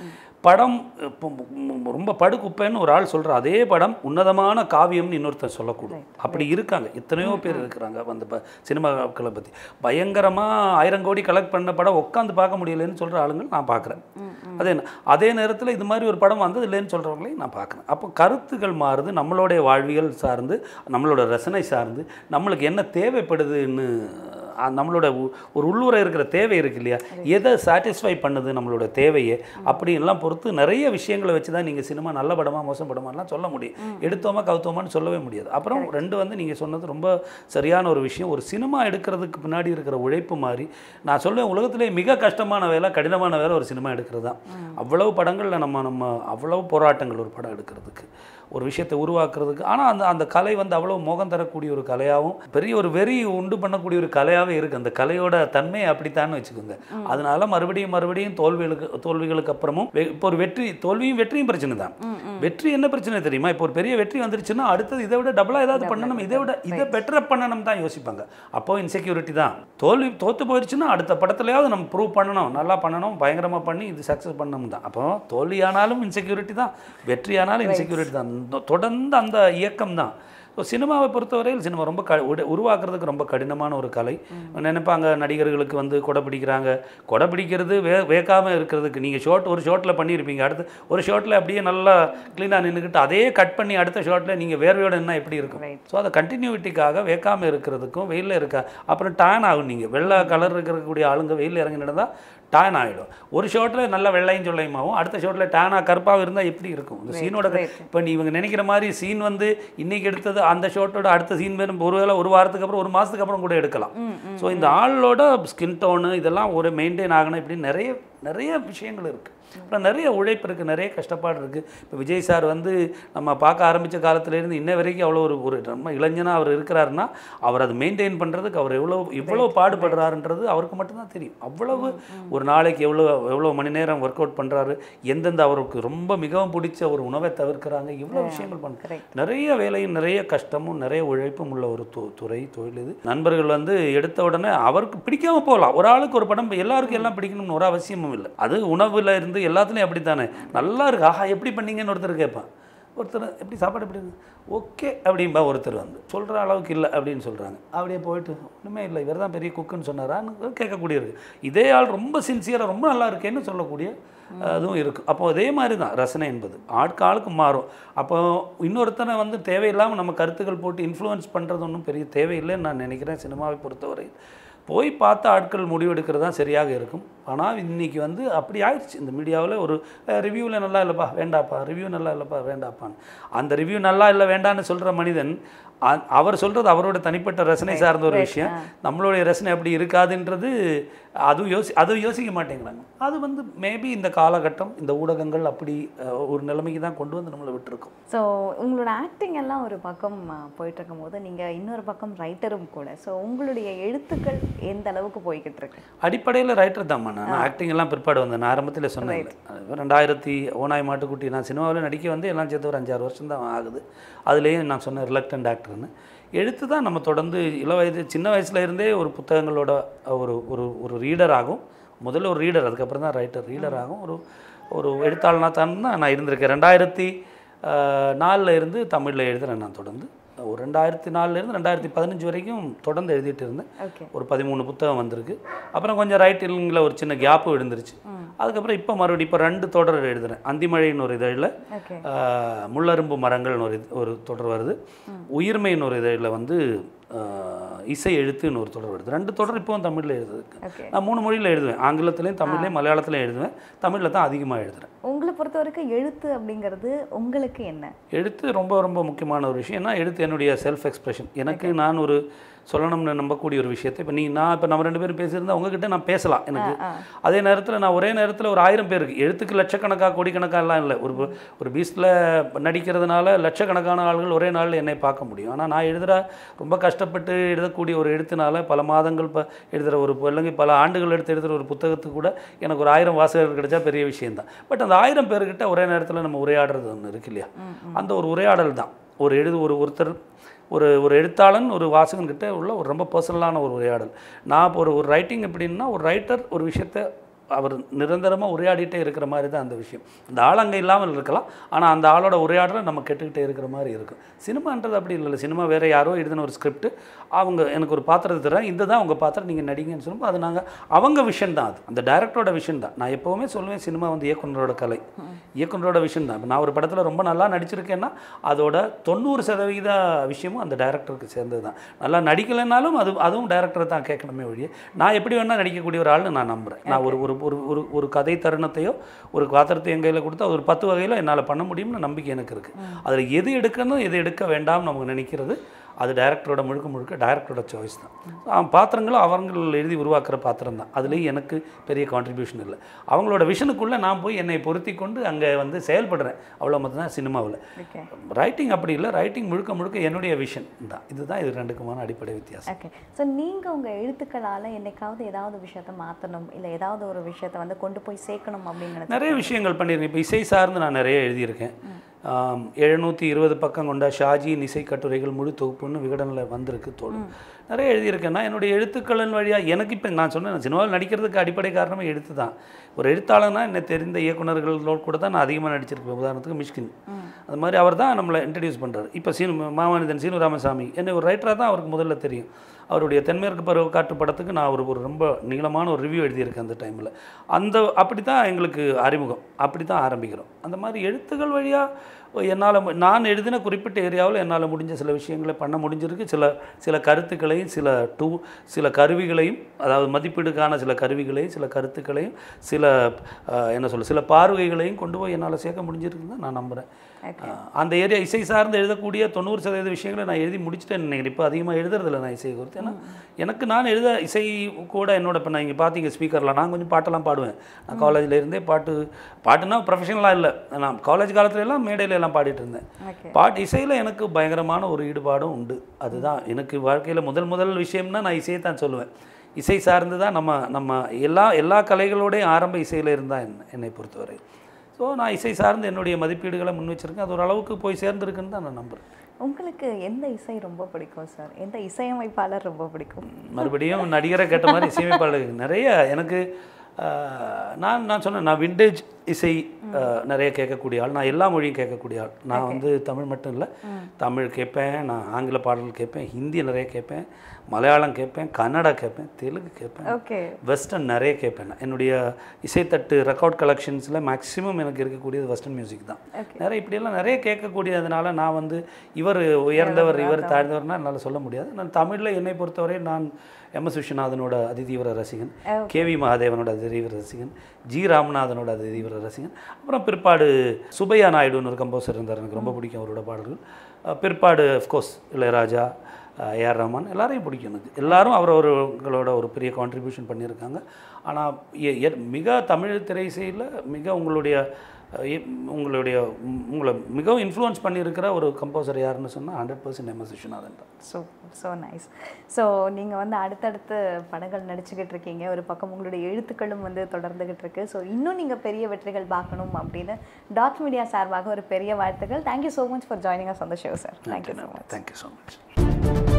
படம் இப்போ ம- ரொம்ப படுகுப்பைன்னு ஒரு ஆள் சொல்கிற அதே படம் உன்னதமான காவியம்னு இன்னொருத்தர் சொல்லக்கூடும் அப்படி இருக்காங்க எத்தனையோ பேர் இருக்கிறாங்க அந்த ப சினிமாக்களை பற்றி பயங்கரமாக ஆயிரம் கோடி கலெக்ட் பண்ண படம் உட்காந்து பார்க்க முடியலைன்னு சொல்கிற ஆளுங்கள் நான் பார்க்குறேன் அதே அதே நேரத்தில் இது மாதிரி ஒரு படம் வந்தது இல்லைன்னு சொல்கிறவங்களையும் நான் பார்க்குறேன் அப்போ கருத்துக்கள் மாறுது நம்மளுடைய வாழ்வியல் சார்ந்து நம்மளோட ரசனை சார்ந்து நம்மளுக்கு என்ன தேவைப்படுதுன்னு அஹ், நம்மளோட உ- ஒரு உள்ளூர இருக்கிற தேவை இருக்கு இல்லையா எதை சாட்டிஸ்ஃபை பண்ணுது நம்மளோட தேவையை அப்படின்லாம் பொறுத்து நிறைய விஷயங்களை வச்சு தான் நீங்கள் சினிமா நல்ல படமா மோசம் படமாலாம் சொல்ல முடியும் எடுத்தோமா கவுத்தோமான்னு சொல்லவே முடியாது அப்புறம் ரெண்டு வந்து நீங்கள் சொன்னது ரொம்ப சரியான ஒரு விஷயம் ஒரு சினிமா எடுக்கிறதுக்கு பின்னாடி இருக்கிற உழைப்பு மாதிரி நான் சொல்லுவேன் உலகத்திலே மிக கஷ்டமான வேலை கடினமான வேலை ஒரு சினிமா எடுக்கிறது தான் அவ்வளவு படங்களில் நம்ம நம்ம அவ்வளவு போராட்டங்கள் ஒரு படம் எடுக்கிறதுக்கு ஒரு விஷயத்தை உருவாக்குறதுக்கு ஆனால் அந்த அந்த கலை வந்து அவ்வளோ மோகம் தரக்கூடிய ஒரு கலையாகவும் பெரிய ஒரு வெறி உண்டு பண்ணக்கூடிய ஒரு கலையாகவே இருக்குது அந்த கலையோட தன்மை அப்படித்தான்னு வச்சுக்கோங்க அதனால மறுபடியும் மறுபடியும் தோல்விகளுக்கு தோல்விகளுக்கு அப்புறமும் வெ- இப்போ ஒரு வெற்றி தோல்வியும் வெற்றியும் பிரச்சனை தான் வெற்றி என்ன பிரச்சனை தெரியுமா இப்போ ஒரு பெரிய வெற்றி வந்துருச்சுன்னா அடுத்தது இதை விட டபுளாக ஏதாவது பண்ணணும் இதை விட இதை பெட்டர் பண்ணணும் தான் யோசிப்பாங்க அப்போ இன்செக்யூரிட்டி தான் தோல்வி தோத்து போயிடுச்சுன்னா அடுத்த படத்துலையாவது நம்ம ப்ரூவ் பண்ணணும் நல்லா பண்ணணும் பயங்கரமாக பண்ணி இது சக்ஸஸ் பண்ணணும் தான் அப்போ தோல்வியானாலும் இன்செக்யூரிட்டி தான் வெற்றியானாலும் இன்செக்யூரிட்டி தான் இந்த- தொடர்ந்து அந்த இயக்கம் தான் ஸோ சினிமாவை பொறுத்தவரையில் சினிமா ரொம்ப க உட- உருவாக்குறதுக்கு ரொம்ப கடினமான ஒரு கலை நினைப்பாங்க நடிகர்களுக்கு வந்து கொடை பிடிக்கிறாங்க கொடை பிடிக்கிறது வே வேக்காமல் இருக்கிறதுக்கு நீங்கள் ஷார்ட் ஒரு ஷார்ட்டில் பண்ணியிருப்பீங்க அடுத்து ஒரு ஷார்ட்டில் அப்படியே நல்லா க்ளீனாக நின்றுக்கிட்டு அதே கட் பண்ணி அடுத்த ஷார்ட்டில் நீங்கள் வேர்வையோட என்ன எப்படி இருக்கும் ஸோ அதை கண்டினியூட்டிக்காக வேக்காமல் இருக்கிறதுக்கும் வெயிலில் இருக்க அப்புறம் டேன் ஆகும் நீங்கள் வெள்ளை கலர் இருக்கக்கூடிய ஆளுங்க வெயிலில் இறங்கி நடந்தால் டேன் ஆகிடும் ஒரு ஷார்ட்டில் நல்ல வெள்ளையும் சொல்லையுமாவும் அடுத்த ஷார்ட்டில் டேனாக கருப்பாக இருந்தால் எப்படி இருக்கும் இந்த சீனோட இப்போ நீ இவங்க நினைக்கிற மாதிரி சீன் வந்து இன்னைக்கு எடுத்தது அந்த ஷார்ட்டோட அடுத்த சீன் வேணும் ஒருவேளை ஒரு வாரத்துக்கு அப்புறம் ஒரு மாதத்துக்கு அப்புறம் கூட எடுக்கலாம் ஸோ இந்த ஆளோட ஸ்கின் டோனு இதெல்லாம் ஒரு மெயின்டைன் ஆகணும் இப்படி நிறைய நிறைய விஷயங்கள் இருக்குது அப்புறம் நிறைய உழைப்பு இருக்குது நிறைய கஷ்டப்பாடு இருக்குது இப்போ விஜய் சார் வந்து நம்ம பார்க்க ஆரம்பித்த காலத்துலேருந்து இன்ன வரைக்கும் அவ்வளோ ஒரு ஒரு நம்ம இளைஞனாக அவர் இருக்கிறாருன்னா அவர் அதை மெயின்டைன் பண்ணுறதுக்கு அவர் எவ்வளோ இவ்வளோ பாடுபடுறாருன்றது அவருக்கு மட்டும்தான் தெரியும் அவ்வளவு ஒரு நாளைக்கு எவ்வளோ எவ்வளோ மணி நேரம் ஒர்க் அவுட் பண்ணுறாரு எந்தெந்த அவருக்கு ரொம்ப மிகவும் பிடிச்ச ஒரு உணவை தவிர்க்கிறாங்க இவ்வளோ விஷயங்கள் பண்ணுறாங்க நிறைய வேலையும் நிறைய கஷ்டமும் நிறைய உழைப்பும் உள்ள ஒரு து துறை தொழில் இது நண்பர்கள் வந்து எடுத்த உடனே அவருக்கு பிடிக்காம போகலாம் ஒரு ஆளுக்கு ஒரு படம் எல்லாருக்கும் எல்லாம் பிடிக்கணும்னு ஒரு அவசியமும் இல்லை அது உணவுல இருந்து எல்லாத்துலேயும் அப்படித்தானே நல்லா இருக்கு ஆஹா எப்படி பண்ணீங்கன்னு ஒருத்தர் கேட்பான் ஒருத்தர் எப்படி சாப்பாடு எப்படி இருக்கு ஓகே அப்படின்பா ஒருத்தர் வந்து சொல்கிற அளவுக்கு இல்லை அப்படின்னு சொல்கிறாங்க அப்படியே போயிட்டு ஒன்றுமே இல்லை இவர் தான் பெரிய குக்குன்னு சொன்னாரான்னு கேட்கக்கூடிய இருக்கு இதே ஆள் ரொம்ப சின்சியராக ரொம்ப நல்லா இருக்கேன்னு சொல்லக்கூடிய அதுவும் இருக்குது அப்போ அதே மாதிரி தான் ரசனை என்பது ஆட்கு ஆளுக்கு மாறும் அப்போ இன்னொருத்தனை வந்து தேவையில்லாமல் நம்ம கருத்துக்கள் போட்டு இன்ஃப்ளூயன்ஸ் பண்ணுறது ஒன்றும் பெரிய தேவையில்லைன்னு நான் நினைக்கிறேன் சினிமாவை பொறுத்தவரை போய் பார்த்த ஆட்கள் முடிவெடுக்கிறது தான் சரியாக இருக்கும் ஆனால் இன்னைக்கு வந்து அப்படி ஆயிடுச்சு இந்த மீடியாவில் ஒரு ரிவ்யூவில் நல்லா இல்லைப்பா வேண்டாப்பா ரிவ்யூ நல்லா இல்லைப்பா வேண்டாப்பான்னு அந்த ரிவ்யூ நல்லா இல்லை வேண்டான்னு சொல்கிற மனிதன் அ- அவர் சொல்கிறது அவரோட தனிப்பட்ட ரசனை சார்ந்த ஒரு விஷயம் நம்மளுடைய ரசனை அப்படி இருக்காதுன்றது அதுவும் யோசி அதுவும் யோசிக்க மாட்டேங்கிறாங்க அது வந்து மேபி இந்த காலகட்டம் இந்த ஊடகங்கள் அப்படி அஹ், ஒரு நிலைமைக்கு தான் கொண்டு வந்து நம்மளை விட்டுருக்கோம் ஸோ உங்களோட ஆக்டிங் எல்லாம் ஒரு பக்கம் ஆ, போயிட்டு இருக்கும்போது நீங்கள் இன்னொரு பக்கம் ரைட்டரும் கூட ஸோ உங்களுடைய எழுத்துக்கள் எந்த அளவுக்கு போய்கிட்டு இருக்கு அடிப்படையில் ரைட்டர் தான்மா நான் ஆக்டிங் எல்லாம் பிற்பாடு வந்தேன் நான் ஆரம்பத்தில் சொன்னேன் ரெண்டாயிரத்தி ஓனாய் மாட்டுக்குட்டி நான் சினிமாவில் நடிக்க வந்து எல்லாம் சேர்த்து ஒரு அஞ்சாறு வருஷம் தான் ஆகுது அதுலேயும் நான் சொன்னேன் ரிலக்டன்ட் ஆக்டர்னு எழுத்து தான் நம்ம தொடர்ந்து இள வயது சின்ன வயசுல இருந்தே ஒரு புத்தகங்களோட ஒரு ஒரு ஒரு ரீடர் ஆகும் முதல்ல ஒரு ரீடர் அதுக்கப்புறம் தான் ரைட்டர் ரீடர் ஆகும் ஒரு ஒரு எழுத்தாளனாக தான் தான் நான் இருந்திருக்கேன் ரெண்டாயிரத்தி நாலில் இருந்து தமிழில் எழுதுறேன் நான் தொடர்ந்து ஒரு ரெண்டாயிரத்தி நாலுலேருந்து ரெண்டாயிரத்தி பதினஞ்சு வரைக்கும் தொடர்ந்து எழுதிட்டு இருந்தேன் ஓகே ஒரு பதிமூணு புத்தகம் வந்திருக்கு அப்புறம் கொஞ்சம் ரைட்டிங்கில் ஒரு சின்ன கேப்பும் விழுந்துருச்சு அதுக்கப்புறம் இப்போ மறுபடியும் இப்போ ரெண்டு தொடர் எழுதுறேன் அந்திமழைன்னு ஒரு இதழில் ஓகே ஆஹ், முள்ளரும்பு மரங்கள்னு ஒரு இது- ஒரு தொடர் வருது உயிர்மைன்னு ஒரு இதழில் வந்து ஆஹ், இசை எழுத்துன்னு ஒரு தொடர் வருது ரெண்டு தொடர் இப்போவும் தமிழில் எழுதுறதுக்கு ஓகே நான் மூணு மொழியில் எழுதுவேன் ஆங்கிலத்துலேயும் தமிழ்லேயும் மலையாளத்துலையும் எழுதுவேன் தமிழில் தான் அதிகமாக எழுதுறேன் உங்களை பொறுத்த வரைக்கும் எழுத்து அப்படிங்கிறது உங்களுக்கு என்ன எழுத்து ரொம்ப ரொம்ப முக்கியமான ஒரு விஷயம் ஏன்னா எழுத்து என்னுடைய செல்ஃப் எக்ஸ்பிரஷன் எனக்கு நான் ஒரு சொல்லணும்னு நம்பக்கூடிய ஒரு விஷயத்தை இப்போ நீ நான் இப்போ நம்ம ரெண்டு பேரும் பேசியிருந்தா உங்ககிட்ட நான் பேசலாம் எனக்கு அதே நேரத்தில் நான் ஒரே நேரத்தில் ஒரு ஆயிரம் பேருக்கு எழுத்துக்கு லட்சக்கணக்காக கோடிக்கணக்காலாம் இல்லை ஒரு ஒரு பீஸ்டில் நடிக்கிறதுனால லட்சக்கணக்கான ஆள்கள் ஒரே நாளில் என்னை பார்க்க முடியும் ஆனால் நான் எழுதுகிற ரொம்ப கஷ்டப்பட்டு எழுதக்கூடிய ஒரு எழுத்துனால பல மாதங்கள் ப எழுதுகிற ஒரு இல்லைங்க பல ஆண்டுகள் எடுத்து எழுதுகிற ஒரு புத்தகத்துக்கு கூட எனக்கு ஒரு ஆயிரம் வாசகர்கள் கிடைச்சா பெரிய விஷயம்தான் பட் அந்த ஆயிரம் பேர்கிட்ட ஒரே நேரத்தில் நம்ம உரையாடுறது ஒன்று இருக்கு இல்லையா அந்த ஒரு உரையாடல் தான் ஒரு எழுது ஒரு ஒருத்தர் ஒரு ஒரு எழுத்தாளன் ஒரு வாசகன் கிட்ட உள்ள ஒரு ரொம்ப பர்சனலான ஒரு உரையாடல் நான் இப்போ ஒரு ஒரு ரைட்டிங் எப்படின்னா ஒரு ரைட்டர் ஒரு விஷயத்தை அவர் நிரந்தரமாக உரையாடிட்டே இருக்கிற மாதிரி தான் அந்த விஷயம் அந்த ஆள் அங்கே இல்லாமல் இருக்கலாம் ஆனால் அந்த ஆளோட உரையாடலை நம்ம கேட்டுக்கிட்டே இருக்கிற மாதிரி இருக்கும் சினிமான்றது அப்படி இல்லை சினிமா வேறு யாரோ எழுதின ஒரு ஸ்கிரிப்ட் அவங்க எனக்கு ஒரு பாத்திரத்தை தரேன் இந்த தான் உங்கள் பாத்திரம் நீங்கள் நடிங்கன்னு சொல்லும்போது அது நாங்கள் அவங்க விஷன் தான் அது அந்த டைரக்டரோட விஷன் தான் நான் எப்போவுமே சொல்லுவேன் சினிமா வந்து இயக்குனரோட கலை இயக்குனரோட விஷன் தான் இப்போ நான் ஒரு படத்தில் ரொம்ப நல்லா நடிச்சிருக்கேன்னா அதோட தொண்ணூறு சதவீத விஷயமும் அந்த டைரக்டருக்கு சேர்ந்தது தான் நல்லா நடிக்கலைன்னாலும் அது அதுவும் டைரக்டரை தான் கேட்கணுமே ஒழிய நான் எப்படி வேணால் நடிக்கக்கூடிய ஒரு ஆள்னு நான் நம்புகிறேன் நான் ஒரு ஒரு ஒரு ஒரு ஒரு கதை தருணத்தையோ ஒரு பாத்திரத்தை என் கையில் கொடுத்து அது ஒரு பத்து வகையில் என்னால் பண்ண முடியும்னு நம்பிக்கை எனக்கு இருக்குது அதில் எது எடுக்கணும் எது எடுக்க வேண்டாம்னு நமக்கு நினைக்கிறது அது டைரக்டரோட முழுக்க முழுக்க டைரக்டரோட சாய்ஸ் தான் அவன் பாத்திரங்களும் அவங்கள் எழுதி உருவாக்குற பாத்திரம் தான் அதுலேயும் எனக்கு பெரிய கான்ட்ரிபியூஷன் இல்லை அவங்களோட விஷனுக்குள்ளே நான் போய் என்னை பொருத்தி கொண்டு அங்கே வந்து செயல்படுறேன் அவ்வளோ மட்டும்தான் சினிமாவில் ஓகே ரைட்டிங் அப்படி இல்லை ரைட்டிங் முழுக்க முழுக்க என்னுடைய விஷன் தான் இதுதான் இது ரெண்டுக்குமான அடிப்படை வித்தியாசம் ஓகே ஸோ நீங்கள் உங்கள் எழுத்துக்களால் என்னைக்காவது ஏதாவது விஷயத்த மாற்றணும் இல்லை ஏதாவது ஒரு விஷயத்த வந்து கொண்டு போய் சேர்க்கணும் அப்படின்னு நினைச்சு நிறைய விஷயங்கள் பண்ணியிருக்கேன் இப்போ இசை சார்ந்து நான் நிறைய எழுதியிருக்கேன் எழுநூற்றி இருபது பக்கம் கொண்ட ஷாஜியின் இசை கட்டுரைகள் முழு தொகுப்புன்னு விகடனில் வந்திருக்கு தோல் நிறைய எழுதியிருக்கேன்னா என்னுடைய எழுத்துக்களின் வழியாக எனக்கு இப்போ நான் சொன்னேன் சினிமாவில் நடிக்கிறதுக்கு அடிப்படை காரணமே எழுத்து தான் ஒரு எழுத்தாளனா என்னை தெரிந்த இயக்குனர்களோடு கூட தான் நான் அதிகமாக நடிச்சிருப்பேன் உதாரணத்துக்கு மிஷ்கின் அது மாதிரி அவர் தான் நம்மளை இன்ட்ரடியூஸ் பண்ணுறாரு இப்போ சீனு மாமனிதன் சீனு ராமசாமி என்னை ஒரு ரைட்டராக தான் அவருக்கு முதல்ல தெரியும் அவருடைய தென்மேற்கு பருவ காற்று படத்துக்கு நான் ஒரு ஒரு ரொம்ப நீளமான ஒரு ரிவ்யூ எழுதியிருக்கேன் அந்த டைமில் அந்த அப்படி தான் எங்களுக்கு அறிமுகம் அப்படி தான் ஆரம்பிக்கிறோம் அந்த மாதிரி எழுத்துக்கள் வழியாக என்னால் நான் எழுதின குறிப்பிட்ட ஏரியாவில் என்னால் முடிஞ்ச சில விஷயங்களை பண்ண முடிஞ்சிருக்கு சில சில கருத்துக்களையும் சில டூ சில கருவிகளையும் அதாவது மதிப்பீடுக்கான சில கருவிகளையும் சில கருத்துக்களையும் சில அஹ், என்ன சொல்ல சில பார்வைகளையும் கொண்டு போய் என்னால் சேர்க்க முடிஞ்சிருக்குன்னு தான் நான் நம்புகிறேன் அந்த ஏரியா இசை சார்ந்து எழுதக்கூடிய தொண்ணூறு சதவீத விஷயங்களை நான் எழுதி முடிச்சிட்டேன்னு நினைக்கிறேன் இப்போ அதிகமாக எழுதுறதில்ல நான் இசையை குறித்து ஏன்னா எனக்கு நான் எழுத இசை கூட என்னோட இப்போ நான் இங்கே பார்த்தீங்க ஸ்பீக்கரில் நான் கொஞ்சம் பாட்டெல்லாம் பாடுவேன் நான் காலேஜில் இருந்தே பாட்டு பாட்டுனா ப்ரொஃபஷனலாக இல்லை நான் காலேஜ் காலத்துல எல்லாம் மேடையில எல்லாம் பாடிட்டு இருந்தேன் ஓகே பாட்டு இசையில் எனக்கு பயங்கரமான ஒரு ஈடுபாடும் உண்டு அதுதான் எனக்கு வாழ்க்கையில் முதல் முதல் விஷயம்னா நான் இசையை தான் சொல்லுவேன் இசை சார்ந்து தான் நம்ம நம்ம எல்லா எல்லா கலைகளோடையும் ஆரம்ப இசையில் இருந்தால் என்ன என்னை பொறுத்தவரை ஸோ நான் இசை சார்ந்து என்னுடைய மதிப்பீடுகளை முன் வச்சிருக்கேன் அது ஒரு அளவுக்கு போய் சேர்ந்துருக்குன்னு தான் நான் நம்புகிறேன் உங்களுக்கு எந்த இசை ரொம்ப பிடிக்கும் சார் எந்த இசையமைப்பாளர் ரொம்ப பிடிக்கும் மறுபடியும் நடிகரை கேட்ட மாதிரி இசையமைப்பாளர் நிறைய எனக்கு ஆஹ், நான் நான் சொன்னேன் நான் விண்டேஜ் இசை ஆஹ், நிறைய கேட்கக்கூடிய ஆள் நான் எல்லா மொழியும் கேட்கக்கூடிய ஆள் நான் வந்து தமிழ் மட்டும் இல்லை தமிழ் கேட்பேன் நான் ஆங்கில பாடல் கேட்பேன் ஹிந்தி நிறைய கேட்பேன் மலையாளம் கேட்பேன் கன்னடா கேட்பேன் தெலுங்கு கேட்பேன் ஓகே வெஸ்டர்ன் நிறைய கேட்பேன் நான். என்னுடைய இசைத்தட்டு ரெக்கார்ட் கலெக்ஷன்ஸில் மேக்ஸிமம் எனக்கு இருக்கக்கூடியது வெஸ்டர்ன் மியூசிக் தான் நிறைய இப்படியெல்லாம் நிறைய கேட்கக்கூடியதுனால நான் வந்து இவர் உயர்ந்தவர் இவர் தாழ்ந்தவர்னா என்னால் சொல்ல முடியாது நான் தமிழில் என்னை பொறுத்தவரை நான் எம் எஸ் விஸ்வநாதனோட அதிதீவிர ரசிகன் கேவி மகாதேவனோட அதிதீவிர ரசிகன் ஜி ராமநாதனோட அதிதீவிர ரசிகன் அப்புறம் பிற்பாடு சுப்பையா நாயுடுன்னு ஒரு கம்போசர் இருந்தார் எனக்கு ரொம்ப பிடிக்கும் அவரோட பாடல்கள் அஹ் பிற்பாடு அஃப்கோர்ஸ் இளையராஜா ஏஆர் ரஹ்மான் எல்லாரையும் பிடிக்கும் எனக்கு எல்லாரும் அவரவர்களோட ஒரு பெரிய கான்ட்ரிபியூஷன் பண்ணியிருக்காங்க ஆனால் மிக தமிழ் திரை இசையில் மிக உங்களுடைய அஹ், எ- உங்களுடைய உம், உங்களை மிகவும் இன்ஃப்ளூயன்ஸ் பண்ணியிருக்கிற ஒரு கம்போசர் யாருன்னு சொன்னால் hundred percent M S Viswanathan தான் ஸோ ஸோ நைஸ் ஸோ நீங்கள் வந்து அடுத்தடுத்து படங்கள் நடிச்சுக்கிட்டு இருக்கீங்க ஒரு பக்கம் உங்களுடைய எழுத்துக்களும் வந்து தொடர்ந்துகிட்டு இருக்கு ஸோ இன்னும் நீங்கள் பெரிய வெற்றிகள் பார்க்கணும் அப்படின்னு டாட் மீடியா சார்பாக ஒரு பெரிய வாழ்த்துக்கள் thank you so much for joining us அந்த show sir thank you so much thank you so much